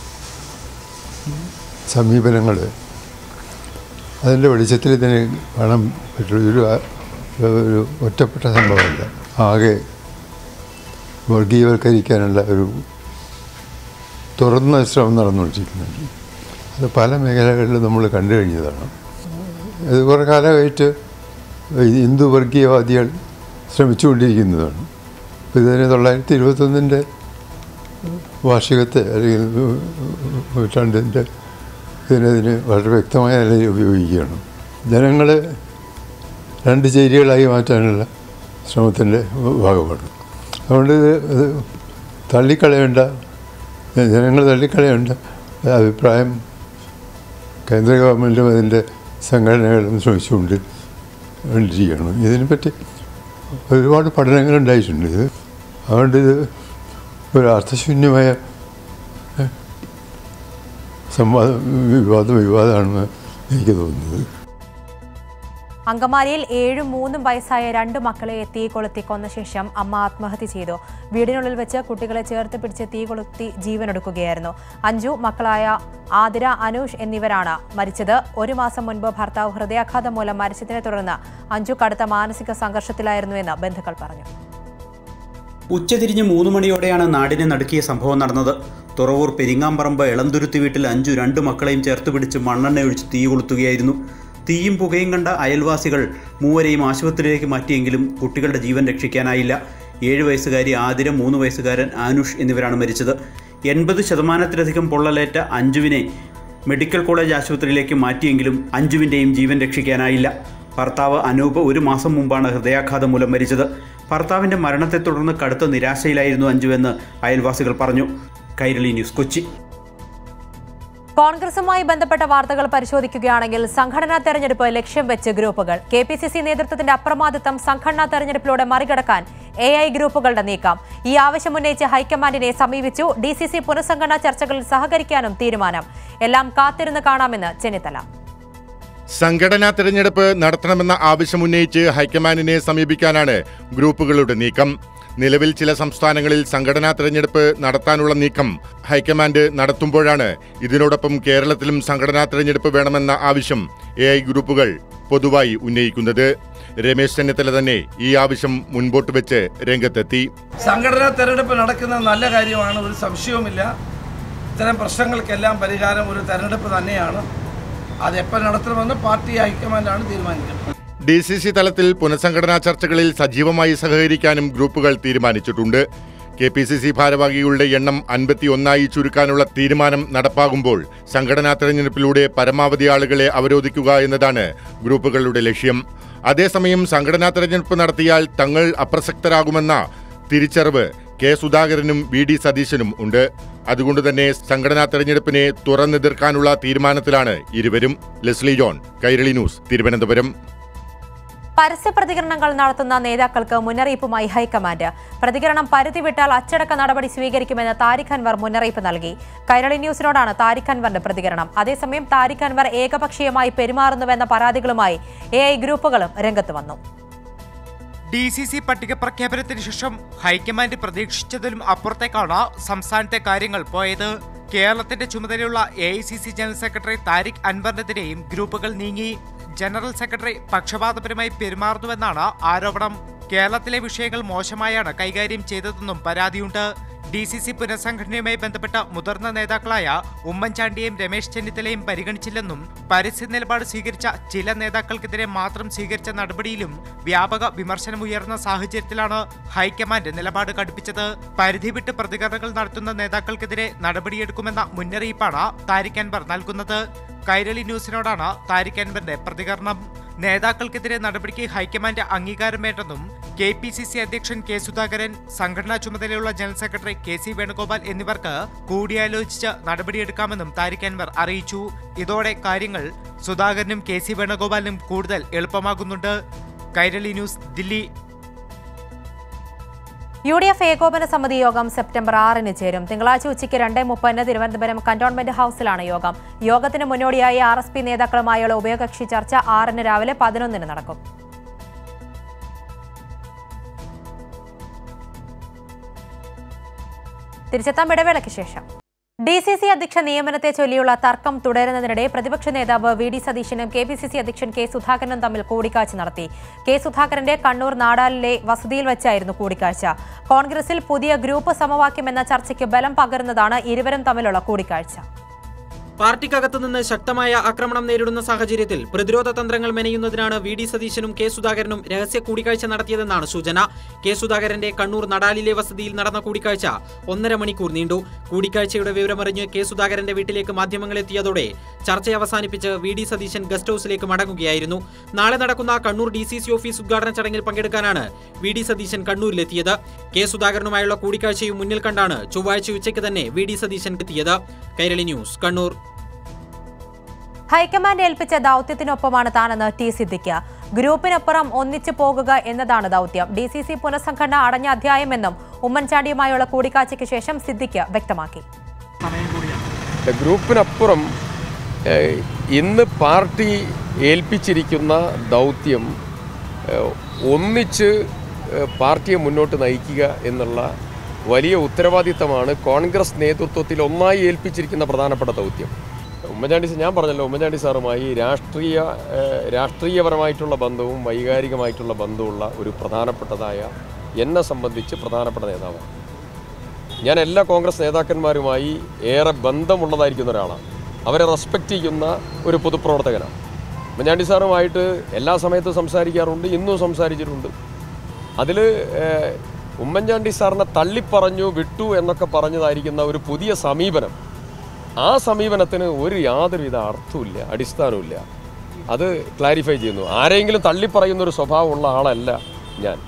സമീപനങ്ങൾ അതിൻ്റെ വെളിച്ചത്തിൽ ഇതിന് കാണാൻ പറ്റുള്ളൂ ഒരു ഒരു ഒറ്റപ്പെട്ട സംഭവമല്ല ആകെ വർഗീയവൽക്കരിക്കാനുള്ള ഒരു തുറന്ന ശ്രമം നടന്നുകൊണ്ടിരിക്കുന്നുണ്ട് അത് പല മേഖലകളിലും നമ്മൾ കണ്ടു കഴിഞ്ഞതാണ് ഇത് കുറേ കാലമായിട്ട് ഹിന്ദു വർഗീയവാദികൾ ശ്രമിച്ചുകൊണ്ടിരിക്കുന്നതാണ് അപ്പോൾ ഇതിന് തൊള്ളായിരത്തി ഇരുപത്തൊന്നിൻ്റെ വാർഷികത്തെ അല്ലെങ്കിൽ നൂറ്റാണ്ടിൻ്റെ ഇതിനതിന് വളരെ വ്യക്തമായ നിലയിൽ ഉപയോഗിക്കുകയാണ് ജനങ്ങൾ രണ്ട് ചേരികളായി മാറ്റാനുള്ള ശ്രമത്തിൻ്റെ ഭാഗമാണ് അതുകൊണ്ട് ഇത് ഇത് തള്ളിക്കളയേണ്ട ജനങ്ങൾ തള്ളിക്കളയേണ്ട അഭിപ്രായം കേന്ദ്ര ഗവൺമെൻറ്റും അതിൻ്റെ സംഘടനകളും ശ്രമിച്ചുകൊണ്ട് കൊണ്ടിരിക്കുകയാണ് ഇതിനെപ്പറ്റി ഒരുപാട് പഠനങ്ങളുണ്ടായിട്ടുണ്ട് ഇത് അതുകൊണ്ട് ഇത് ഒരു അർത്ഥശൂന്യമായ സംവാദം വിവാദം വിവാദമാണെന്ന് എനിക്ക് തോന്നുന്നത് അങ്കമാലിയിൽ ഏഴും മൂന്നും വയസ്സായ രണ്ട് മക്കളെ തീ കൊളുത്തി കൊന്ന ശേഷം അമ്മ ആത്മഹത്യ ചെയ്തു വീടിനുള്ളിൽ വെച്ച് കുട്ടികളെ ചേർത്ത് പിടിച്ച് തീ കൊളുത്തി ജീവനൊടുക്കുകയായിരുന്നു അഞ്ജു മക്കളായ ആതിര അനൂഷ് എന്നിവരാണ് മരിച്ചത് ഒരു മാസം മുൻപ് ഭർത്താവ് ഹൃദയാഘാതം മൂലം മരിച്ചതിനെ തുടർന്ന് അഞ്ജു കടുത്ത മാനസിക സംഘർഷത്തിലായിരുന്നുവെന്ന് ബന്ധുക്കൾ പറഞ്ഞു ഉച്ചതിരിഞ്ഞ് മൂന്ന് മണിയോടെയാണ് നാടിനെ നടുക്കിയ സംഭവം നടന്നത് തുറവൂർ പെരിങ്ങാമ്പറമ്പ് എളന്തുരുത്തി വീട്ടിൽ അഞ്ചു രണ്ട് മക്കളെയും ചേർത്ത് പിടിച്ച് മണ്ണെണ്ണ ഒഴിച്ച് തീ കൊളുത്തുകയായിരുന്നു തീയും പുകയും കണ്ട അയൽവാസികൾ മൂവരെയും ആശുപത്രിയിലേക്ക് മാറ്റിയെങ്കിലും കുട്ടികളുടെ ജീവൻ രക്ഷിക്കാനായില്ല ഏഴ് വയസ്സുകാരി ആതിര മൂന്ന് വയസ്സുകാരൻ ആനുഷ് എന്നിവരാണ് മരിച്ചത് എൺപത് ശതമാനത്തിലധികം പൊള്ളലേറ്റ അഞ്ജുവിനെ മെഡിക്കൽ കോളേജ് ആശുപത്രിയിലേക്ക് മാറ്റിയെങ്കിലും അഞ്ജുവിൻ്റെയും ജീവൻ രക്ഷിക്കാനായില്ല ഭർത്താവ് അനൂപ് ഒരു മാസം മുമ്പാണ് ഹൃദയാഘാതം മൂലം മരിച്ചത് ഭർത്താവിൻ്റെ മരണത്തെ തുടർന്ന് കടുത്ത നിരാശയിലായിരുന്നു അഞ്ജുവെന്ന് അയൽവാസികൾ പറഞ്ഞു കൈരളി ന്യൂസ് കൊച്ചി കോൺഗ്രസുമായി ബന്ധപ്പെട്ട വാർത്തകൾ പരിശോധിക്കുകയാണെങ്കിൽ സംഘടനാ തെരഞ്ഞെടുപ്പ് ലക്ഷ്യം വെച്ച് ഗ്രൂപ്പുകൾ കെ പി സി സി നേതൃത്വത്തിന്റെ അപ്രമാദിത്വം സംഘടനാ തെരഞ്ഞെടുപ്പിലൂടെ മറികടക്കാൻ എ ഐ ഗ്രൂപ്പുകളുടെ നീക്കം ഈ ആവശ്യമുന്നയിച്ച് ഹൈക്കമാൻഡിനെ സമീപിച്ചു ഡി സി സി പുനഃസംഘടനാ ചർച്ചകളിൽ സഹകരിക്കാനും തീരുമാനം എല്ലാം കാത്തിരുന്ന് കാണാമെന്ന് ചെന്നിത്തല സംഘടനാ തെരഞ്ഞെടുപ്പ് നടത്തണമെന്ന ആവശ്യമുന്നയിച്ച് ഹൈക്കമാൻഡിനെ സമീപിക്കാനാണ് ഗ്രൂപ്പുകളുടെ നീക്കം നിലവിൽ ചില സംസ്ഥാനങ്ങളിൽ സംഘടനാ തെരഞ്ഞെടുപ്പ് നടത്താനുള്ള നീക്കം ഹൈക്കമാൻഡ് നടത്തുമ്പോഴാണ് ഇതിനോടൊപ്പം കേരളത്തിലും സംഘടനാ തെരഞ്ഞെടുപ്പ് വേണമെന്ന ആവശ്യം എ ഐ ഗ്രൂപ്പുകൾ പൊതുവായി ഉന്നയിക്കുന്നത് രമേശ് ചെന്നിത്തല തന്നെ ഈ ആവശ്യം മുൻപോട്ട് വെച്ച് രംഗത്തെത്തി സംഘടനാ തെരഞ്ഞെടുപ്പ് നടക്കുന്നത് നല്ല കാര്യമാണ് ഒരു സംശയവുമില്ല ഇത്തരം പ്രശ്നങ്ങൾക്കെല്ലാം പരിഹാരം ഒരു തെരഞ്ഞെടുപ്പ് തന്നെയാണ് അതെപ്പോൾ നടത്തണമെന്ന് പാർട്ടി ഹൈക്കമാൻഡാണ് തീരുമാനിക്കുന്നത് ഡി സി സി തലത്തിൽ പുനഃസംഘടനാ ചർച്ചകളിൽ സജീവമായി സഹകരിക്കാനും ഗ്രൂപ്പുകൾ തീരുമാനിച്ചിട്ടുണ്ട് കെ പി സി സി ഭാരവാഹികളുടെ എണ്ണം അൻപത്തി ഒന്നായി ചുരുക്കാനുള്ള തീരുമാനം നടപ്പാകുമ്പോൾ സംഘടനാ തെരഞ്ഞെടുപ്പിലൂടെ പരമാവധി ആളുകളെ അവരോധിക്കുക എന്നതാണ് ഗ്രൂപ്പുകളുടെ ലക്ഷ്യം അതേസമയം സംഘടനാ തെരഞ്ഞെടുപ്പ് നടത്തിയാൽ തങ്ങൾ അപ്രസക്തരാകുമെന്ന തിരിച്ചറിവ് കെ സുധാകരനും വി ഡി സതീശനും ഉണ്ട് അതുകൊണ്ട് തന്നെ സംഘടനാ തെരഞ്ഞെടുപ്പിനെ തുറന്നെതിർക്കാനുള്ള തീരുമാനത്തിലാണ് ഇരുവരും ലെസ്ലി ജോൺ കൈരളി ന്യൂസ് തിരുവനന്തപുരം പരസ്യ പ്രതികരണങ്ങൾ നടത്തുന്ന നേതാക്കൾക്ക് മുന്നറിയിപ്പുമായി ഹൈക്കമാൻഡ് പ്രതികരണം പരിധി വിട്ടാൽ അച്ചടക്ക നടപടി സ്വീകരിക്കുമെന്ന് താരിഖ് അൻവർ മുന്നറിയിപ്പ് നൽകി കൈരളി ന്യൂസിനോടാണ് താരിഖ് അൻവറിന്റെ പ്രതികരണം അതേസമയം താരിഖ് അൻവർ ഏകപക്ഷീയമായി പെരുമാറുന്നുവെന്ന പരാതികളുമായി എ ഐ ഗ്രൂപ്പുകളും രംഗത്ത് വന്നു ഡി സി സി പട്ടിക പ്രഖ്യാപനത്തിന് ശേഷം ഹൈക്കമാൻഡ് പ്രതീക്ഷിച്ചതിലും അപ്പുറത്തേക്കാണ് സംസ്ഥാനത്തെ കാര്യങ്ങൾ പോയത് കേരളത്തിന്റെ ചുമതലയുള്ള A I C C general secretary Tariq അൻവറിനെതിരെയും ഗ്രൂപ്പുകൾ നീങ്ങി ജനറൽ സെക്രട്ടറി പക്ഷപാതപരമായി പെരുമാറുന്നുവെന്നാണ് ആരോപണം കേരളത്തിലെ വിഷയങ്ങൾ മോശമായാണ് കൈകാര്യം ചെയ്തതെന്നും പരാതിയുണ്ട് ഡി സി സി പുനഃസംഘടനയുമായി ബന്ധപ്പെട്ട മുതിർന്ന നേതാക്കളായ ഉമ്മൻചാണ്ടിയെയും രമേശ് ചെന്നിത്തലയും പരിഗണിച്ചില്ലെന്നും പരസ്യ നിലപാട് സ്വീകരിച്ച ചില നേതാക്കൾക്കെതിരെ മാത്രം സ്വീകരിച്ച നടപടിയിലും വ്യാപക വിമർശനമുയർന്ന സാഹചര്യത്തിലാണ് ഹൈക്കമാൻഡ് നിലപാട് കടുപ്പിച്ചത് പരിധി വിട്ട് പ്രതികരണങ്ങൾ നടത്തുന്ന നേതാക്കൾക്കെതിരെ നടപടിയെടുക്കുമെന്ന മുന്നറിയിപ്പാണ് താരിഖ് അൻവർ നൽകുന്നത് കൈരളി ന്യൂസിനോടാണ് താരിഖ് അൻവറിന്റെ പ്രതികരണം നേതാക്കൾക്കെതിരെ നടപടിക്ക് ഹൈക്കമാൻഡ് അംഗീകാരം വേണ്ടെന്നും കെ പി സി സി അധ്യക്ഷൻ കെ സുധാകരൻ സംഘടനാ ചുമതലയുള്ള general secretary K C Venugopal എന്നിവർക്ക് കൂടിയാലോചിച്ച് നടപടിയെടുക്കാമെന്നും താരിഖ് അൻവർ അറിയിച്ചു ഇതോടെ കാര്യങ്ങൾ സുധാകരനും കെ സി വേണുഗോപാലിനും കൂടുതൽ എളുപ്പമാകുന്നുണ്ട് Kairali news Delhi U D F ഏകോപന സമിതി യോഗം സെപ്റ്റംബർ ആറിന് ചേരും തിങ്കളാഴ്ച ഉച്ചയ്ക്ക് രണ്ട് മുപ്പതിന് തിരുവനന്തപുരം കന്റോൺമെന്റ് ഹൌസിലാണ് യോഗം യോഗത്തിന് മുന്നോടിയായി ആർ എസ് പി നേതാക്കളുമായുള്ള ഉഭയകക്ഷി ചർച്ച ആറിന് രാവിലെ പതിനൊന്നിന് നടക്കും തിരിച്ചെത്താം ഇടവേളയ്ക്ക് ശേഷം ഡി സി സി അധ്യക്ഷ നിയമനത്തെ ചൊല്ലിയുള്ള തർക്കം തുടരുന്നതിനിടെ പ്രതിപക്ഷ നേതാവ് വി ഡി സതീശനും കെ പി സി സി അധ്യക്ഷൻ കെ സുധാകരനും തമ്മിൽ കൂടിക്കാഴ്ച നടത്തി കെ സുധാകരന്റെ കണ്ണൂർ നാടാലിലെ വസതിയിൽ വെച്ചായിരുന്നു കൂടിക്കാഴ്ച കോൺഗ്രസിൽ പുതിയ ഗ്രൂപ്പ് സമവാക്യം എന്ന ചർച്ചയ്ക്ക് ബലം പകരുന്നതാണ് ഇരുവരും തമ്മിലുള്ള കൂടിക്കാഴ്ച പാർട്ടിക്കകത്തു നിന്ന് ശക്തമായ ആക്രമണം നേരിടുന്ന സാഹചര്യത്തിൽ പ്രതിരോധ തന്ത്രങ്ങൾ മെനയുന്നതിനാണ് വി ഡി സതീശനും കെ സുധാകരനും രഹസ്യ കൂടിക്കാഴ്ച നടത്തിയതെന്നാണ് സൂചന കെ സുധാകരന്റെ കണ്ണൂർ നടാലിലെ വസതിയിൽ നടന്ന കൂടിക്കാഴ്ച ഒന്നര മണിക്കൂർ നീണ്ടു കൂടിക്കാഴ്ചയുടെ വിവരമറിഞ്ഞ് കെ സുധാകരന്റെ വീട്ടിലേക്ക് മാധ്യമങ്ങൾ എത്തിയതോടെ ചർച്ച അവസാനിപ്പിച്ച് വി ഡി സതീശൻ ഗസ്റ്റ് ഹൌസിലേക്ക് മടങ്ങുകയായിരുന്നു നാളെ നടക്കുന്ന Kannur D C C office ഉദ്ഘാടന ചടങ്ങിൽ പങ്കെടുക്കാനാണ് വി ഡി സതീശൻ കണ്ണൂരിലെത്തിയത് കെ സുധാകരനുമായുള്ള കൂടിക്കാഴ്ചയും മുന്നിൽ കണ്ടാണ് ചൊവ്വാഴ്ച ഉച്ചയ്ക്ക് തന്നെ വി ഡി സതീശൻ എത്തിയത് കൈരളി ന്യൂസ് കണ്ണൂർ ഹൈക്കമാൻഡ് ഏൽപ്പിച്ച ദൗത്യത്തിനൊപ്പമാണ് താനെന്ന് ടി സിദ്ദിഖ് ഗ്രൂപ്പിനപ്പുറം ഒന്നിച്ചു പോകുക എന്നതാണ് ദൗത്യം ഡി സി സി പുനഃസംഘടന അടഞ്ഞ അധ്യായമെന്നും ഉമ്മൻചാണ്ടിയുമായുള്ള കൂടിക്കാഴ്ചയ്ക്ക് ശേഷം സിദ്ദിഖ് വ്യക്തമാക്കി ഗ്രൂപ്പിനപ്പുറം ഏഹ്, ഇന്ന് പാർട്ടി ഏൽപ്പിച്ചിരിക്കുന്ന ദൗത്യം ഏഹ്, ഒന്നിച്ച് ഏഹ്, പാർട്ടിയെ മുന്നോട്ട് നയിക്കുക എന്നുള്ള വലിയ ഉത്തരവാദിത്തമാണ് കോൺഗ്രസ് നേതൃത്വത്തിൽ ഒന്നായി ഏൽപ്പിച്ചിരിക്കുന്ന പ്രധാനപ്പെട്ട ദൗത്യം ഉമ്മൻചാണ്ടി സ- ഞാൻ പറഞ്ഞല്ലോ ഉമ്മൻചാണ്ടി സാറുമായി രാഷ്ട്രീയ ഏഹ്, രാഷ്ട്രീയപരമായിട്ടുള്ള ബന്ധവും വൈകാരികമായിട്ടുള്ള ബന്ധവുമുള്ള ഒരു പ്രധാനപ്പെട്ടതായ എന്നെ സംബന്ധിച്ച് പ്രധാനപ്പെട്ട നേതാവാണ് ഞാൻ എല്ലാ കോൺഗ്രസ് നേതാക്കന്മാരുമായി ഏറെ ബന്ധമുള്ളതായിരിക്കുന്ന ഒരാളാണ് അവരെ റെസ്പെക്റ്റ് ചെയ്യുന്ന ഒരു പൊതുപ്രവർത്തകനാണ് ഉമ്മൻചാണ്ടി സാറുമായിട്ട് എല്ലാ സമയത്തും സംസാരിക്കാറുണ്ട് ഇന്നും സംസാരിച്ചിട്ടുണ്ട് അതിൽ ഉമ്മൻചാണ്ടി സാറിനെ തള്ളിപ്പറഞ്ഞു വിട്ടു എന്നൊക്കെ പറഞ്ഞതായിരിക്കുന്ന ഒരു പുതിയ സമീപനം ആ സമീപനത്തിന് ഒരു യാതൊരുവിധ അർത്ഥവുമില്ല അടിസ്ഥാനവുമില്ല അത് ക്ലാരിഫൈ ചെയ്യുന്നു ആരെങ്കിലും തള്ളിപ്പറയുന്ന ഒരു സ്വഭാവമുള്ള ആളല്ല ഞാൻ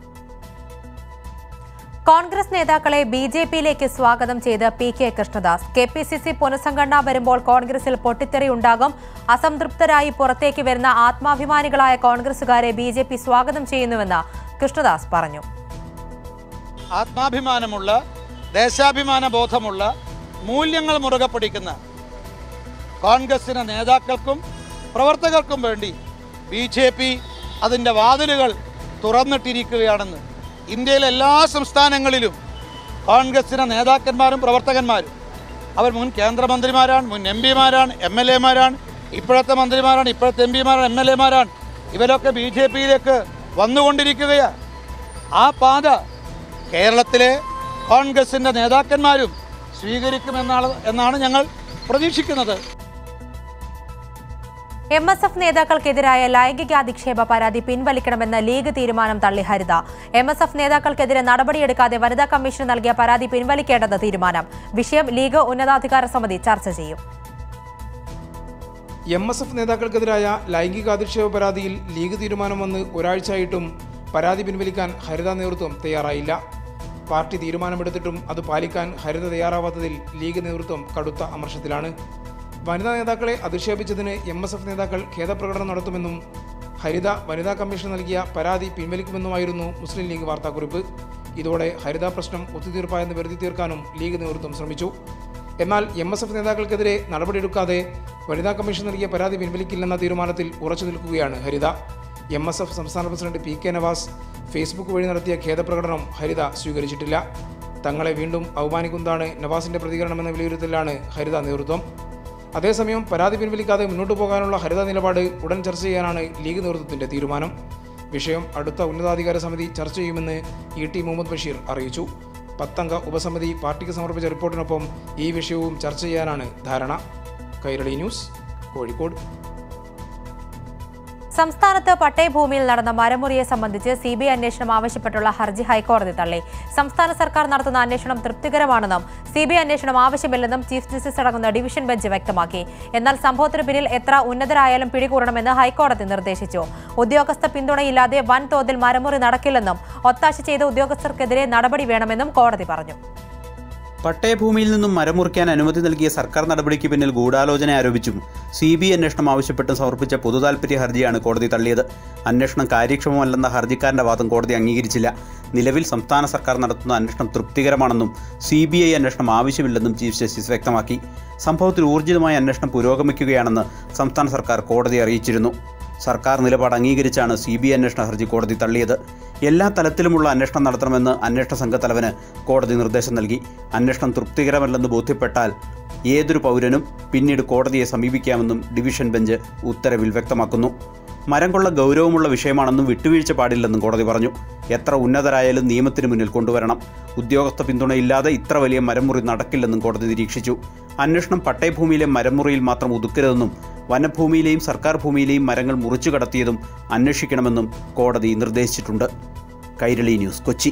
കോൺഗ്രസ് നേതാക്കളെ ബി ജെ പിയിലേക്ക് സ്വാഗതം ചെയ്ത് P K Krishnadas K P C C പുനഃസംഘടന വരുമ്പോൾ കോൺഗ്രസിൽ പൊട്ടിത്തെറി ഉണ്ടാകും അസംതൃപ്തരായി പുറത്തേക്ക് വരുന്ന ആത്മാഭിമാനികളായ കോൺഗ്രസുകാരെ ബി ജെ പി സ്വാഗതം ചെയ്യുന്നുവെന്ന് കൃഷ്ണദാസ് പറഞ്ഞു ആത്മാഭിമാനമുള്ള ദേശാഭിമാന ബോധമുള്ള മൂല്യങ്ങൾ മുറുകെ പിടിക്കുന്ന കോൺഗ്രസിന് നേതാക്കൾക്കും പ്രവർത്തകർക്കും വേണ്ടി ബി ജെ പി അതിൻ്റെ വാതിലുകൾ തുറന്നിട്ടിരിക്കുകയാണെന്ന് ഇന്ത്യയിലെ എല്ലാ സംസ്ഥാനങ്ങളിലും കോൺഗ്രസിന് നേതാക്കന്മാരും പ്രവർത്തകന്മാരും അവർ മുൻ കേന്ദ്രമന്ത്രിമാരാണ് മുൻ എം പിമാരാണ് എം എൽ എമാരാണ് ഇപ്പോഴത്തെ മന്ത്രിമാരാണ് ഇപ്പോഴത്തെ എം പിമാരാണ് എം എൽ എമാരാണ് ഇവരൊക്കെ ബി ജെ പിയിലേക്ക് വന്നുകൊണ്ടിരിക്കുകയാണ് ആ പാത കേരളത്തിലെ കോൺഗ്രസിൻ്റെ നേതാക്കന്മാരും സ്വീകരിക്കുമെന്നാണ് എന്നാണ് ഞങ്ങൾ പ്രതീക്ഷിക്കുന്നത് എം എസ് എഫ് നേതാക്കൾക്കെതിരായ ലൈംഗികാധിക്ഷേപ പരാതി പിൻവലിക്കണമെന്ന ലീഗ് തീരുമാനം തള്ളി ഹരിത എം എസ് എഫ് നേതാക്കൾക്കെതിരെ നടപടിയെടുക്കാതെ വനിതാ കമ്മീഷൻ നൽകിയ പരാതി പിൻവലിക്കേണ്ടത് തീരുമാനം വിഷയം ലീഗ് ഉന്നതാധികാര സമിതി ചർച്ച ചെയ്യും എം എസ് എഫ് നേതാക്കൾക്കെതിരായ ലൈംഗികാധിക്ഷേപ പരാതിയിൽ ലീഗ് തീരുമാനം വന്ന് ഒരാഴ്ചയായിട്ടും പരാതി പിൻവലിക്കാൻ ഹരിത നേതൃത്വം തയ്യാറായില്ല പാർട്ടി തീരുമാനമെടുത്തിട്ടും അത് പാലിക്കാൻ ഹരിത തയ്യാറാവാത്തതിൽ ലീഗ് നേതൃത്വം കടുത്ത അമർഷത്തിലാണ് വനിതാ നേതാക്കളെ അധിക്ഷേപിച്ചതിന് എം എസ് എഫ് നേതാക്കൾ ഖേദപ്രകടനം നടത്തുമെന്നും ഹരിത വനിതാ കമ്മീഷൻ നൽകിയ പരാതി പിൻവലിക്കുമെന്നുമായിരുന്നു മുസ്ലിം ലീഗ് വാർത്താക്കുറിപ്പ് ഇതോടെ ഹരിത പ്രശ്നം ഒത്തുതീർപ്പായെന്ന് വരുത്തി തീർക്കാനും ലീഗ് നേതൃത്വം ശ്രമിച്ചു എന്നാൽ എം എസ് എഫ് നേതാക്കൾക്കെതിരെ നടപടിയെടുക്കാതെ വനിതാ കമ്മീഷൻ നൽകിയ പരാതി പിൻവലിക്കില്ലെന്ന തീരുമാനത്തിൽ ഉറച്ചു നിൽക്കുകയാണ് ഹരിത എം എസ് എഫ് സംസ്ഥാന president P K Navas Facebook വഴി നടത്തിയ ഖേദപ്രകടനം ഹരിത സ്വീകരിച്ചിട്ടില്ല തങ്ങളെ വീണ്ടും അവമാനിക്കുന്നതാണ് നവാസിന്റെ പ്രതികരണമെന്ന വിലയിരുത്തലാണ് ഹരിത നേതൃത്വം അതേസമയം പരാതി പിൻവലിക്കാതെ മുന്നോട്ടു പോകാനുള്ള ഹരിത നിലപാട് ഉടൻ ചർച്ച ചെയ്യാനാണ് ലീഗ് നേതൃത്വത്തിന്റെ തീരുമാനം വിഷയം അടുത്ത ഉന്നതാധികാര സമിതി ചർച്ച ചെയ്യുമെന്ന് ഇ ടി മുഹമ്മദ് ബഷീർ അറിയിച്ചു പത്തംഗ ഉപസമിതി പാർട്ടിക്ക് സമർപ്പിച്ച റിപ്പോർട്ടിനൊപ്പം ഈ വിഷയവും ചർച്ച ചെയ്യാനാണ് ധാരണ കൈരളി ന്യൂസ് കോഴിക്കോട് സംസ്ഥാനത്ത് പട്ടയഭൂമിയിൽ നടന്ന മരമുറിയെ സംബന്ധിച്ച് സി ബി ഐ അന്വേഷണം ആവശ്യപ്പെട്ടുള്ള ഹർജി ഹൈക്കോടതി തള്ളി സംസ്ഥാന സർക്കാർ നടത്തുന്ന അന്വേഷണം തൃപ്തികരമാണെന്നും സി ബി ഐ അന്വേഷണം ആവശ്യമില്ലെന്നും ചീഫ് ജസ്റ്റിസ് അടങ്ങുന്ന ഡിവിഷൻ ബെഞ്ച് വ്യക്തമാക്കി എന്നാൽ സംഭവത്തിന് പിന്നിൽ എത്ര ഉന്നതരായാലും പിടികൂടണമെന്ന് ഹൈക്കോടതി നിർദ്ദേശിച്ചു ഉദ്യോഗസ്ഥ പിന്തുണയില്ലാതെ വൻതോതിൽ മരമുറി നടക്കില്ലെന്നും ഒത്താശ ചെയ്ത ഉദ്യോഗസ്ഥർക്കെതിരെ നടപടി വേണമെന്നും കോടതി പറഞ്ഞു പട്ടയഭൂമിയിൽ നിന്നും മരം മുറിക്കാൻ അനുമതി നൽകിയ സർക്കാർ നടപടിക്ക് പിന്നിൽ ഗൂഢാലോചന ആരോപിച്ചും സി ബി അന്വേഷണം ആവശ്യപ്പെട്ടും സമർപ്പിച്ച പൊതുതാൽപര്യ ഹർജിയാണ് കോടതി തള്ളിയത് അന്വേഷണം കാര്യക്ഷമമല്ലെന്ന ഹർജിക്കാരന്റെ വാദം കോടതി അംഗീകരിച്ചില്ല നിലവിൽ സംസ്ഥാന സർക്കാർ നടത്തുന്ന അന്വേഷണം തൃപ്തികരമാണെന്നും സി ബി ഐ അന്വേഷണം ആവശ്യമില്ലെന്നും ചീഫ് ജസ്റ്റിസ് വ്യക്തമാക്കി സംഭവത്തിൽ ഊർജിതമായ അന്വേഷണം പുരോഗമിക്കുകയാണെന്ന് സംസ്ഥാന സർക്കാർ കോടതിയെ അറിയിച്ചിരുന്നു സർക്കാർ നിലപാട് അംഗീകരിച്ചാണ് സി ബി ഐ അന്വേഷണ ഹർജി കോടതി തള്ളിയത് എല്ലാ തലത്തിലുമുള്ള അന്വേഷണം നടത്തണമെന്ന് അന്വേഷണ സംഘത്തലവന് കോടതി നിർദ്ദേശം നൽകി അന്വേഷണം തൃപ്തികരമല്ലെന്ന് ബോധ്യപ്പെട്ടാൽ ഏതൊരു പൗരനും പിന്നീട് കോടതിയെ സമീപിക്കാമെന്നും ഡിവിഷൻ ബെഞ്ച് ഉത്തരവിൽ വ്യക്തമാക്കുന്നു മരം കൊള്ള ഗൗരവമുള്ള വിഷയമാണെന്നും വിട്ടുവീഴ്ച പാടില്ലെന്നും കോടതി പറഞ്ഞു എത്ര ഉന്നതരായാലും നിയമത്തിന് മുന്നിൽ കൊണ്ടുവരണം ഉദ്യോഗസ്ഥ പിന്തുണയില്ലാതെ ഇത്ര വലിയ മരമുറി നടക്കില്ലെന്നും കോടതി നിരീക്ഷിച്ചു അന്വേഷണം പട്ടയഭൂമിയിലെ മരമുറിയിൽ മാത്രം ഒതുക്കരുതെന്നും വനഭൂമിയിലെയും സർക്കാർ ഭൂമിയിലെയും മരങ്ങൾ മുറിച്ചു കടത്തിയതും അന്വേഷിക്കണമെന്നും കോടതി നിർദ്ദേശിച്ചിട്ടുണ്ട് കൈരളി ന്യൂസ് കൊച്ചി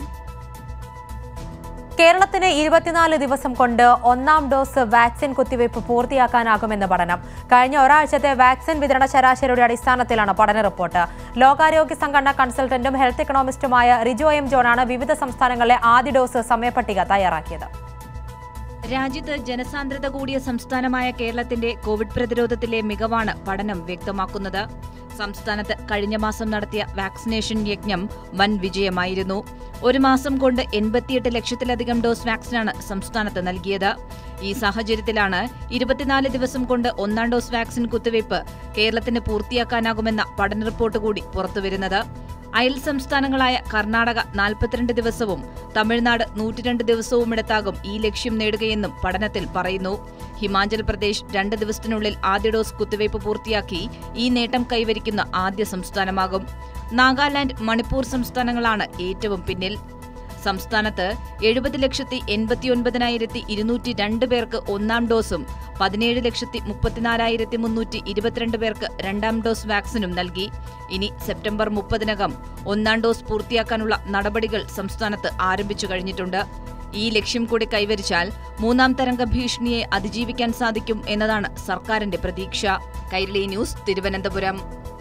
കേരളത്തിന് ഇരുപത്തിനാല് ദിവസം കൊണ്ട് ഒന്നാം ഡോസ് വാക്സിൻ കുത്തിവയ്പ് പൂർത്തിയാക്കാനാകുമെന്ന് പഠനം കഴിഞ്ഞ ഒരാഴ്ചത്തെ വാക്സിൻ വിതരണ ശരാശരിയുടെ അടിസ്ഥാനത്തിലാണ് പഠന റിപ്പോർട്ട് ലോകാരോഗ്യ സംഘടന കൺസൾട്ടന്റും ഹെൽത്ത് എക്കണോമിസ്റ്റുമായ റിജോ എം ജോണാണ് വിവിധ സംസ്ഥാനങ്ങളിലെ ആദ്യ ഡോസ് സമയപട്ടിക തയ്യാറാക്കിയത് രാജ്യത്ത് ജനസാന്ദ്രത കൂടിയ സംസ്ഥാനമായ കേരളത്തിന്റെ കോവിഡ് പ്രതിരോധത്തിലെ മികവാണ് പഠനം വ്യക്തമാക്കുന്നത് സംസ്ഥാനത്ത് കഴിഞ്ഞ മാസം നടത്തിയ വാക്സിനേഷൻ യജ്ഞം വൻ വിജയമായിരുന്നു ഒരു മാസം കൊണ്ട് എൺപത്തിയെട്ട് ലക്ഷത്തിലധികം ഡോസ് വാക്സിനാണ് സംസ്ഥാനത്ത് നൽകിയത് ഈ സാഹചര്യത്തിലാണ് ഇരുപത്തിനാല് ദിവസം കൊണ്ട് ഒന്നാം ഡോസ് വാക്സിൻ കുത്തിവയ്പ് കേരളത്തിന് പൂർത്തിയാക്കാനാകുമെന്ന പഠന റിപ്പോർട്ട് കൂടി പുറത്തുവരുന്നത് അയൽ സംസ്ഥാനങ്ങളായ കർണാടക നാൽപ്പത്തിരണ്ട് ദിവസവും തമിഴ്നാട് നൂറ്റിരണ്ട് ദിവസവും എടുത്താകും ഈ ലക്ഷ്യം നേടുകയെന്നും പഠനത്തിൽ പറയുന്നു ഹിമാചൽ പ്രദേശ് രണ്ട് ദിവസത്തിനുള്ളിൽ ആദ്യ ഡോസ് കുത്തിവയ്പ് പൂർത്തിയാക്കി ഈ നേട്ടം കൈവരിക്കുന്ന ആദ്യ സംസ്ഥാനമാകും നാഗാലാൻഡ് മണിപ്പൂർ സംസ്ഥാനങ്ങളാണ് ഏറ്റവും പിന്നിൽ സംസ്ഥാനത്ത് എഴുപത് ലക്ഷത്തി എൺപത്തിയൊൻപതിനായിരത്തി ഇരുന്നൂറ്റി രണ്ട് പേർക്ക് ഒന്നാം ഡോസും പതിനേഴ് ലക്ഷത്തി മുപ്പത്തിനാലായിരത്തി മുന്നൂറ്റി ഇരുപത്തിരണ്ട് പേർക്ക് രണ്ടാം ഡോസ് വാക്സിനും നൽകി ഇനി സെപ്റ്റംബർ മുപ്പതിനകം ഒന്നാം ഡോസ് പൂർത്തിയാക്കാനുള്ള നടപടികൾ സംസ്ഥാനത്ത് ആരംഭിച്ചു കഴിഞ്ഞിട്ടുണ്ട് ഈ ലക്ഷ്യം കൂടി കൈവരിച്ചാൽ മൂന്നാം തരംഗ ഭീഷണിയെ അതിജീവിക്കാൻ സാധിക്കും എന്നതാണ് സർക്കാരിന്റെ പ്രതീക്ഷ കൈരളി ന്യൂസ് തിരുവനന്തപുരം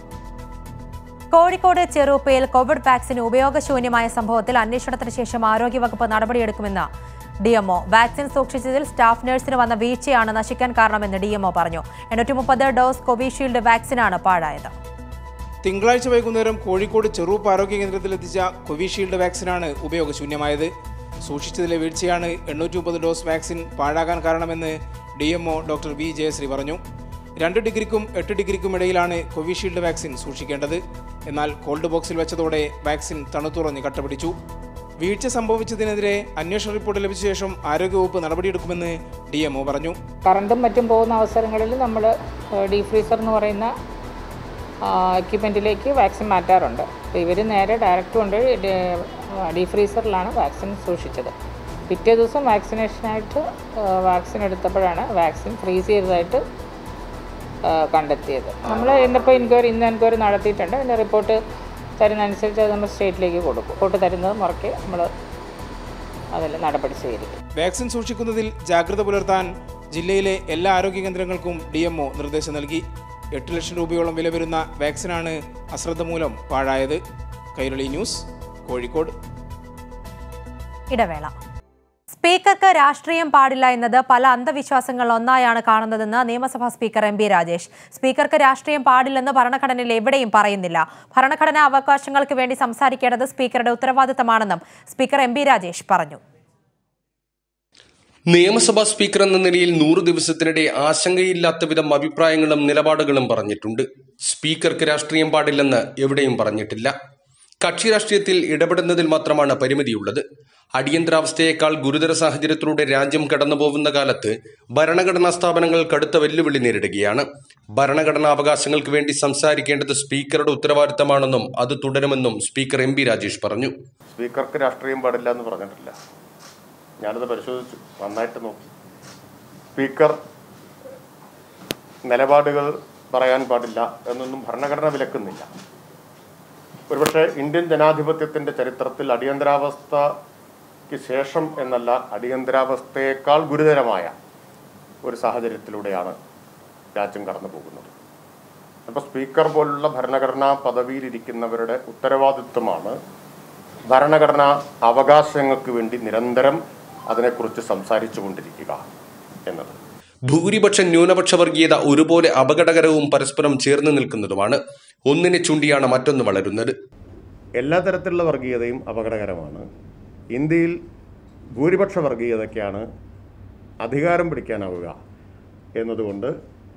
കോഴിക്കോട് ചെറുപ്പയിൽ കോവിഡ് വാക്സിൻ ഉപയോഗശൂന്യമായ സംഭവത്തിൽ അന്വേഷണത്തിന് ശേഷം ആരോഗ്യവകുപ്പ് നടപടിയെടുക്കുമെന്ന് ഡിഎംഒ വാക്സിൻ സൂക്ഷിച്ചതിൽ സ്റ്റാഫ് നഴ്സിന് വന്ന വീഴ്ചയാണ് നശിക്കാൻ കാരണമെന്ന് ഡിഎംഒ പറഞ്ഞു എണ്ണൂറ്റി മുപ്പത് ഡോസ് കോവിഷീൽഡ് വാക്സിനാണ് പാഴായത് തിങ്കളാഴ്ച വൈകുന്നേരം കോഴിക്കോട് ചെറുപ്പ് ആരോഗ്യ കേന്ദ്രത്തിൽ എത്തിച്ച കോവിഷീൽഡ് വാക്സിനാണ് ഉപയോഗശൂന്യമായത് സൂക്ഷിച്ചതിലെ വീഴ്ചയാണ് എണ്ണൂറ്റി മുപ്പത് ഡോസ് വാക്സിൻ പാഴാകാൻ കാരണമെന്ന് ഡി ഡോക്ടർ വി ജയശ്രീ പറഞ്ഞു രണ്ട് ഡിഗ്രിക്കും എട്ട് ഡിഗ്രിക്കും ഇടയിലാണ് കോവിഷീൽഡ് വാക്സിൻ സൂക്ഷിക്കേണ്ടത് എന്നാൽ കോൾഡ് ബോക്സിൽ വെച്ചതോടെ വാക്സിൻ തണുത്തുറഞ്ഞ് കട്ടപിടിച്ചു വീഴ്ച സംഭവിച്ചതിനെതിരെ അന്വേഷണ റിപ്പോർട്ട് ലഭിച്ച ശേഷം ആരോഗ്യവകുപ്പ് നടപടിയെടുക്കുമെന്ന് ഡി പറഞ്ഞു കറണ്ടും മറ്റും പോകുന്ന അവസരങ്ങളിൽ നമ്മൾ ഡീ ഫ്രീസർ എന്ന് പറയുന്ന എക്യുപ്മെൻറ്റിലേക്ക് വാക്സിൻ മാറ്റാറുണ്ട് അപ്പോൾ ഇവർ നേരെ ഡയറക്റ്റ് കൊണ്ട് ഡീ ഫ്രീസറിലാണ് വാക്സിൻ സൂക്ഷിച്ചത് പിറ്റേ ദിവസം വാക്സിനേഷനായിട്ട് വാക്സിൻ എടുത്തപ്പോഴാണ് വാക്സിൻ ഫ്രീസ് ചെയ്തതായിട്ട് കണ്ടെത്തിയത് നമ്മൾ ഇന്നിപ്പോൾ എൻക്വയറി ഇന്ന് എൻക്വയറി നടത്തിയിട്ടുണ്ട് അതിൻ്റെ റിപ്പോർട്ട് തരുന്നതനുസരിച്ച് അത് നമ്മൾ സ്റ്റേറ്റിലേക്ക് കൊടുക്കും റിപ്പോർട്ട് തരുന്നത് മുറയ്ക്ക് നമ്മൾ അതിൽ നടപടി സ്വീകരിക്കും വാക്സിൻ സൂക്ഷിക്കുന്നതിൽ ജാഗ്രത പുലർത്താൻ ജില്ലയിലെ എല്ലാ ആരോഗ്യ കേന്ദ്രങ്ങൾക്കും ഡി നിർദ്ദേശം നൽകി എട്ട് ലക്ഷം രൂപയോളം വില വരുന്ന വാക്സിനാണ് അശ്രദ്ധ മൂലം പാഴായത് കൈരളി ന്യൂസ് കോഴിക്കോട് ഇടവേള സ്പീക്കർക്ക് രാഷ്ട്രീയം പാടില്ല എന്നത് പല അന്ധവിശ്വാസങ്ങൾ ഒന്നായാണ് കാണുന്നതെന്ന് നിയമസഭാ സ്പീക്കർ എം ബി രാജേഷ് സ്പീക്കർക്ക് രാഷ്ട്രീയം പാടില്ലെന്ന് ഭരണഘടനയിൽ എവിടെയും പറയുന്നില്ല ഭരണഘടനാ അവകാശങ്ങൾക്ക് വേണ്ടി സംസാരിക്കേണ്ടത് സ്പീക്കറുടെ ഉത്തരവാദിത്തമാണെന്നും സ്പീക്കർ എം ബി രാജേഷ് പറഞ്ഞു നിയമസഭാ സ്പീക്കർ എന്ന നിലയിൽ നൂറ് ദിവസത്തിനിടെ ആശങ്കയില്ലാത്ത വിധം അഭിപ്രായങ്ങളും നിലപാടുകളും പറഞ്ഞിട്ടുണ്ട് സ്പീക്കർക്ക് രാഷ്ട്രീയം പാടില്ലെന്ന് എവിടെയും പറഞ്ഞിട്ടില്ല കക്ഷി രാഷ്ട്രീയത്തിൽ ഇടപെടുന്നതിൽ മാത്രമാണ് പരിമിതിയുള്ളത് അടിയന്തരാവസ്ഥയേക്കാൾ ഗുരുതര സാഹചര്യത്തിലൂടെ രാജ്യം കടന്നുപോകുന്ന കാലത്ത് ഭരണഘടനാ സ്ഥാപനങ്ങൾ കടുത്ത വെല്ലുവിളി നേരിടുകയാണ് ഭരണഘടനാ അവകാശങ്ങൾക്ക് വേണ്ടി സംസാരിക്കേണ്ടത് സ്പീക്കറുടെ ഉത്തരവാദിത്തമാണെന്നും അത് തുടരുമെന്നും സ്പീക്കർ എം രാജേഷ് പറഞ്ഞു സ്പീക്കർക്ക് രാഷ്ട്രീയം പാടില്ല എന്ന് പറഞ്ഞിട്ടില്ല ഞാനത് പരിശോധിച്ചു നന്നായിട്ട് നോക്കി സ്പീക്കർ നിലപാടുകൾ പറയാൻ പാടില്ല എന്നൊന്നും ഭരണഘടന വിലക്കുന്നില്ല ഒരുപക്ഷെ ഇന്ത്യൻ ജനാധിപത്യത്തിൻ്റെ ചരിത്രത്തിൽ അടിയന്തരാവസ്ഥയ്ക്ക് ശേഷം എന്നല്ല അടിയന്തരാവസ്ഥയേക്കാൾ ഗുരുതരമായ ഒരു സാഹചര്യത്തിലൂടെയാണ് രാജ്യം കടന്നു പോകുന്നത് അപ്പോൾ സ്പീക്കർ പോലുള്ള ഭരണഘടനാ പദവിയിലിരിക്കുന്നവരുടെ ഉത്തരവാദിത്വമാണ് ഭരണഘടനാ അവകാശങ്ങൾക്ക് വേണ്ടി നിരന്തരം അതിനെക്കുറിച്ച് സംസാരിച്ചു കൊണ്ടിരിക്കുക എന്നത് ഭൂരിപക്ഷ ന്യൂനപക്ഷ വർഗീയത ഒരുപോലെ അപകടകരവും പരസ്പരം ചേർന്ന് നിൽക്കുന്നതുമാണ് ഒന്നിനെ ചൂണ്ടിയാണ് മറ്റൊന്ന് വളരുന്നത് എല്ലാ തരത്തിലുള്ള വർഗീയതയും അപകടകരമാണ് ഇന്ത്യയിൽ ഭൂരിപക്ഷ വർഗീയതയ്ക്കാണ് അധികാരം പിടിക്കാനാവുക എന്നതുകൊണ്ട്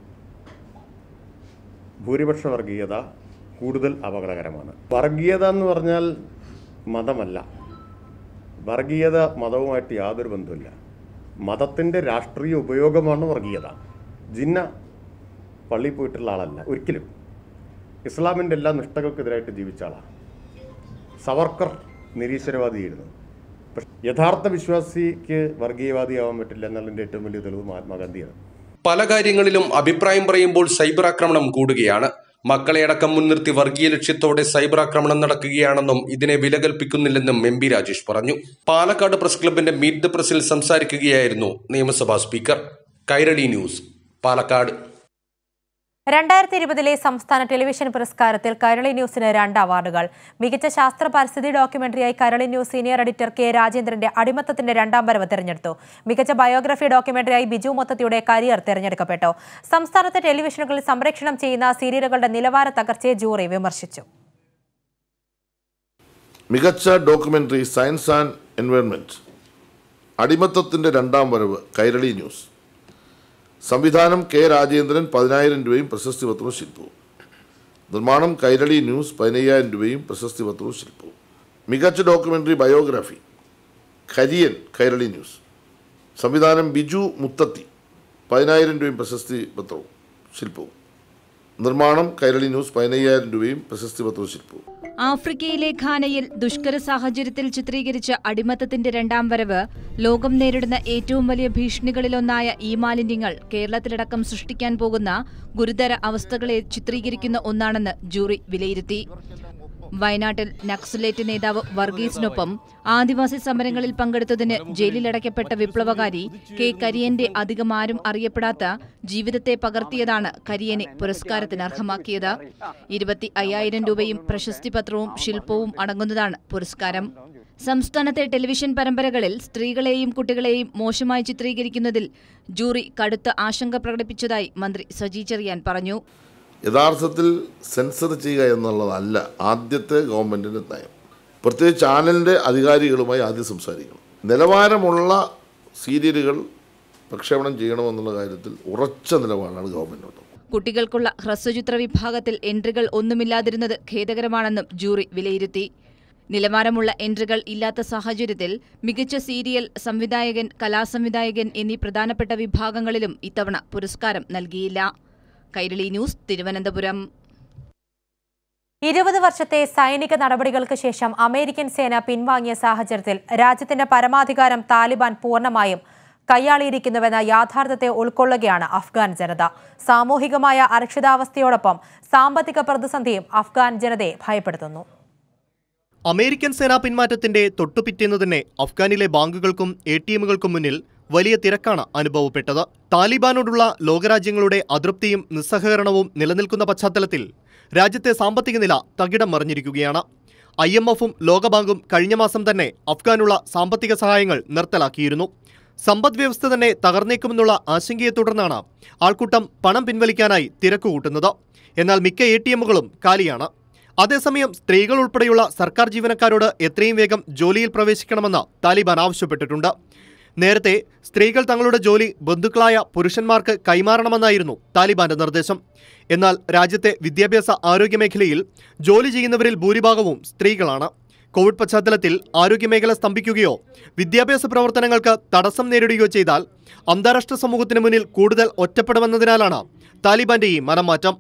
ഭൂരിപക്ഷ വർഗീയത കൂടുതൽ അപകടകരമാണ് വർഗീയത എന്ന് പറഞ്ഞാൽ മതമല്ല വർഗീയത മതവുമായിട്ട് യാതൊരു ബന്ധമില്ല മതത്തിൻ്റെ രാഷ്ട്രീയ ഉപയോഗമാണ് വർഗീയത ജിന്ന പള്ളിയിൽ പോയിട്ടുള്ള ആളല്ല ഒരിക്കലും ഇസ്ലാമിൻ്റെ എല്ലാ നിഷ്ഠകൾക്കെതിരായിട്ട് ജീവിച്ച ആളാണ് സവർക്കർ നിരീശ്വരവാദിയായിരുന്നു പക്ഷെ യഥാർത്ഥ വിശ്വാസിക്ക് വർഗീയവാദിയാവാൻ പറ്റില്ല എന്നുള്ളതിൻ്റെ ഏറ്റവും വലിയ തെളിവ് മഹാത്മാഗാന്ധിയാണ് പല കാര്യങ്ങളിലും അഭിപ്രായം പറയുമ്പോൾ സൈബർ ആക്രമണം കൂടുകയാണ് മക്കളെ അടക്കം മുൻനിർത്തി വർഗീയ ലക്ഷ്യത്തോടെ സൈബർ ആക്രമണം നടക്കുകയാണെന്നും ഇതിനെ വില കൽപ്പിക്കുന്നില്ലെന്നും എം പി രാജേഷ് പറഞ്ഞു പാലക്കാട് പ്രസ് ക്ലബിന്റെ മീറ്റ് ദ പ്രസിൽ സംസാരിക്കുകയായിരുന്നു നിയമസഭാ സ്പീക്കർ കൈരളി ന്യൂസ് പാലക്കാട് രണ്ടായിരത്തി ഇരുപതിലെ സംസ്ഥാന ടെലിവിഷൻ പുരസ്കാരത്തിൽ കൈരളി ന്യൂസിന് രണ്ട് അവാർഡുകൾ മികച്ച ശാസ്ത്ര പരിസ്ഥിതി ഡോക്യുമെന്ററിയായി Kairali news senior editor K രാജേന്ദ്രന്റെ അടിമത്തത്തിന്റെ രണ്ടാം വരവ് തെരഞ്ഞെടുത്തു മികച്ച ബയോഗ്രഫി ഡോക്യുമെന്ററിയായി ബിജു മൊത്തത്തിയുടെ കരിയർ തെരഞ്ഞെടുക്കപ്പെട്ടു സംസ്ഥാനത്തെ ടെലിവിഷനുകളിൽ സംപ്രേഷണം ചെയ്യുന്ന സീരിയലുകളുടെ നിലവാര തകർച്ചയെ ജൂറി വിമർശിച്ചു മികച്ച ഡോക്യുമെന്ററി സയൻസ് ആൻഡ് എൻവയൺമെന്റ് അടിമത്തത്തിന്റെ രണ്ടാം വരവ് കൈരളി ന്യൂസ് സംവിധാനം കെ രാജേന്ദ്രൻ പതിനായിരം രൂപയും പ്രശസ്തി പത്രവും ശില്പവും നിർമ്മാണം കൈരളി ന്യൂസ് പതിനയ്യായിരം രൂപയും പ്രശസ്തി പത്രവും ശില്പവും മികച്ച documentary biography Kariyan Kairali news സംവിധാനം ബിജു മുത്തത്തി പതിനായിരം രൂപയും പ്രശസ്തി പത്രവും ശില്പവും നിർമ്മാണം കൈരളി ന്യൂസ് പതിനയ്യായിരം രൂപയും പ്രശസ്തി പത്രവും ശില്പവും ആഫ്രിക്കയിലെ ഖാനയിൽ ദുഷ്കര സാഹചര്യത്തിൽ ചിത്രീകരിച്ച അടിമത്തത്തിന്റെ രണ്ടാം വരവ് ലോകം നേരിടുന്ന ഏറ്റവും വലിയ ഭീഷണികളിലൊന്നായ ഈ മാലിന്യങ്ങൾ കേരളത്തിലടക്കം സൃഷ്ടിക്കാൻ പോകുന്ന ഗുരുതര അവസ്ഥകളെ ചിത്രീകരിക്കുന്ന ഒന്നാണെന്ന് ജൂറി വിലയിരുത്തി വയനാട്ടിൽ നക്സലേറ്റ് നേതാവ് വർഗീസിനൊപ്പം ആദിവാസി സമരങ്ങളിൽ പങ്കെടുത്തതിന് ജയിലിലടയ്ക്കപ്പെട്ട വിപ്ലവകാരി കെ കരിയന്റെ അധികം ആരും അറിയപ്പെടാത്ത ജീവിതത്തെ പകർത്തിയതാണ് കരിയനെ പുരസ്കാരത്തിന് അർഹമാക്കിയത് ഇരുപത്തി അയ്യായിരം രൂപയും പ്രശസ്തി പത്രവും ശില്പവും അടങ്ങുന്നതാണ് പുരസ്കാരം സംസ്ഥാനത്തെ ടെലിവിഷൻ പരമ്പരകളിൽ സ്ത്രീകളെയും കുട്ടികളെയും മോശമായി ചിത്രീകരിക്കുന്നതിൽ ജൂറി കടുത്ത ആശങ്ക പ്രകടിപ്പിച്ചതായി മന്ത്രി സജി ചെറിയാൻ പറഞ്ഞു യഥാർത്ഥത്തിൽ സെൻസർ ചെയ്യുക എന്നുള്ളതല്ല ആദ്യത്തെ ഗവൺമെൻറ്റിൻ്റെ നയം പ്രത്യേകിച്ച് ചാനലിൻ്റെ അധികാരികളുമായി ആദ്യം സംസാരിക്കണം നിലവാരമുള്ള സീരിയലുകൾ പ്രക്ഷേപണം ചെയ്യണമെന്നുള്ള കാര്യത്തിൽ ഉറച്ച നിലപാടാണ് ഗവൺമെൻറ് കുട്ടികൾക്കുള്ള ഹ്രസ്വചിത്ര വിഭാഗത്തിൽ എൻട്രികൾ ഒന്നുമില്ലാതിരുന്നത് ഖേദകരമാണെന്നും ജൂറി വിലയിരുത്തി നിലവാരമുള്ള എൻട്രികൾ ഇല്ലാത്ത സാഹചര്യത്തിൽ മികച്ച സീരിയൽ സംവിധായകൻ കലാസംവിധായകൻ എന്നീ പ്രധാനപ്പെട്ട വിഭാഗങ്ങളിലും ഇത്തവണ പുരസ്കാരം നൽകിയില്ല കൈരളി ന്യൂസ് തിരുവനന്തപുരം ഇരുപത് വർഷത്തെ സൈനിക നടപടികൾക്ക് ശേഷം അമേരിക്കൻ സേന പിൻവാങ്ങിയ സാഹചര്യത്തിൽ രാജ്യത്തിന്റെ പരമാധികാരം താലിബാൻ പൂർണ്ണമായും കൈയാളിയിരിക്കുന്നുവെന്ന യാഥാർത്ഥ്യത്തെ ഉൾക്കൊള്ളുകയാണ് അഫ്ഗാൻ ജനത സാമൂഹികമായ അരക്ഷിതാവസ്ഥയോടൊപ്പം സാമ്പത്തിക പ്രതിസന്ധിയും അഫ്ഗാൻ ജനതയെ ഭയപ്പെടുത്തുന്നു അമേരിക്കൻ സേനാ പിന്മാറ്റത്തിന്റെ തൊട്ടുപിറ്റേന്ന് തന്നെ അഫ്ഗാനിലെ ബാങ്കുകൾക്കും എ ടി എമ്മുകൾക്കും മുന്നിൽ വലിയ തിരക്കാണ് അനുഭവപ്പെട്ടത് താലിബാനോടുള്ള ലോകരാജ്യങ്ങളുടെ അതൃപ്തിയും നിസ്സഹകരണവും നിലനിൽക്കുന്ന പശ്ചാത്തലത്തിൽ രാജ്യത്തെ സാമ്പത്തിക നില തകിടം മറിഞ്ഞിരിക്കുകയാണ് ഐ എം എഫും ലോകബാങ്കും കഴിഞ്ഞ മാസം തന്നെ അഫ്ഗാനുള്ള സാമ്പത്തിക സഹായങ്ങൾ നിർത്തലാക്കിയിരുന്നു സമ്പദ് വ്യവസ്ഥ തന്നെ തകർന്നേക്കുമെന്നുള്ള ആശങ്കയെ തുടർന്നാണ് ആൾക്കൂട്ടം പണം പിൻവലിക്കാനായി തിരക്കുകൂട്ടുന്നത് എന്നാൽ മിക്ക എ ടി എമ്മുകളും കാലിയാണ് അതേസമയം സ്ത്രീകൾ ഉൾപ്പെടെയുള്ള സർക്കാർ ജീവനക്കാരോട് എത്രയും വേഗം ജോലിയിൽ പ്രവേശിക്കണമെന്ന് താലിബാൻ ആവശ്യപ്പെട്ടിട്ടുണ്ട് നേരത്തെ സ്ത്രീകൾ തങ്ങളുടെ ജോലി ബന്ധുക്കളായ പുരുഷന്മാർക്ക് കൈമാറണമെന്നായിരുന്നു താലിബാന്റെ നിർദ്ദേശം എന്നാൽ രാജ്യത്തെ വിദ്യാഭ്യാസ ആരോഗ്യ മേഖലയിൽ ജോലി ചെയ്യുന്നവരിൽ ഭൂരിഭാഗവും സ്ത്രീകളാണ് കോവിഡ് പശ്ചാത്തലത്തിൽ ആരോഗ്യമേഖല സ്തംഭിക്കുകയോ വിദ്യാഭ്യാസ പ്രവർത്തനങ്ങൾക്ക് തടസ്സം നേരിടുകയോ ചെയ്താൽ അന്താരാഷ്ട്ര സമൂഹത്തിന് മുന്നിൽ കൂടുതൽ ഒറ്റപ്പെടുമെന്നതിനാലാണ് താലിബാന്റെ ഈ മനംമാറ്റം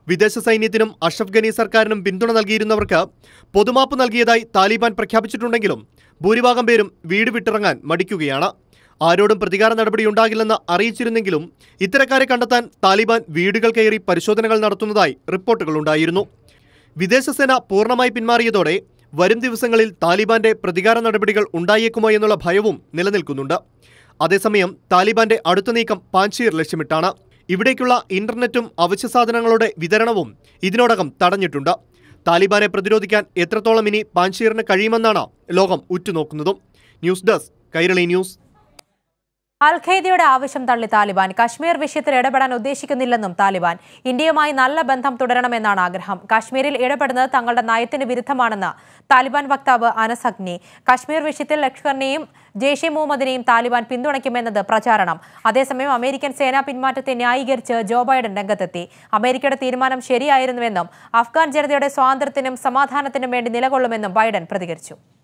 വിദേശ സൈന്യത്തിനും അഷ്റഫ് ഗനി സർക്കാരിനും പിന്തുണ നൽകിയിരുന്നവർക്ക് പൊതുമാപ്പ് നൽകിയതായി താലിബാൻ പ്രഖ്യാപിച്ചിട്ടുണ്ടെങ്കിലും ഭൂരിഭാഗം പേരും വീട് വിട്ടിറങ്ങാൻ മടിക്കുകയാണ് ആരോടും പ്രതികാര നടപടിയുണ്ടാകില്ലെന്ന് അറിയിച്ചിരുന്നെങ്കിലും ഇത്തരക്കാരെ കണ്ടെത്താൻ താലിബാൻ വീടുകൾ കയറി പരിശോധനകൾ നടത്തുന്നതായി റിപ്പോർട്ടുകളുണ്ടായിരുന്നു വിദേശസേന പൂർണ്ണമായി പിന്മാറിയതോടെ വരും ദിവസങ്ങളിൽ താലിബാന്റെ പ്രതികാര നടപടികൾ ഉണ്ടായേക്കുമോ എന്നുള്ള ഭയവും നിലനിൽക്കുന്നുണ്ട് അതേസമയം താലിബാന്റെ അടുത്ത നീക്കം പാൻഷീർ ലക്ഷ്യമിട്ടാണ് ഇവിടേക്കുള്ള ഇന്റർനെറ്റും അവശ്യ സാധനങ്ങളുടെ വിതരണവും ഇതിനോടകം തടഞ്ഞിട്ടുണ്ട് താലിബാനെ പ്രതിരോധിക്കാൻ എത്രത്തോളം ഇനി പാൻഷീറിന് കഴിയുമെന്നാണ് ലോകം ഉറ്റുനോക്കുന്നതും ന്യൂസ് ഡെസ്ക് കൈരളി ന്യൂസ് അൽ ഖൈദയുടെ ആവശ്യം തള്ളി താലിബാൻ കശ്മീർ വിഷയത്തിൽ ഇടപെടാൻ ഉദ്ദേശിക്കുന്നില്ലെന്നും താലിബാൻ ഇന്ത്യയുമായി നല്ല ബന്ധം തുടരണമെന്നാണ് ആഗ്രഹം കശ്മീരിൽ ഇടപെടുന്നത് തങ്ങളുടെ നയത്തിന് വിരുദ്ധമാണെന്ന് താലിബാൻ വക്താവ് അനസ് അഗ്നി കശ്മീർ വിഷയത്തിൽ ലഷ്കറിനെയും ജെയ്ഷെ മുഹമ്മദിനെയും താലിബാൻ പിന്തുണയ്ക്കുമെന്നത് പ്രചാരണം അതേസമയം അമേരിക്കൻ സേനാ പിന്മാറ്റത്തെ ന്യായീകരിച്ച് ജോ ബൈഡൻ രംഗത്തെത്തി അമേരിക്കയുടെ തീരുമാനം ശരിയായിരുന്നുവെന്നും അഫ്ഗാൻ ജനതയുടെ സ്വാതന്ത്ര്യത്തിനും സമാധാനത്തിനും വേണ്ടി നിലകൊള്ളുമെന്നും ബൈഡൻ പ്രതികരിച്ചു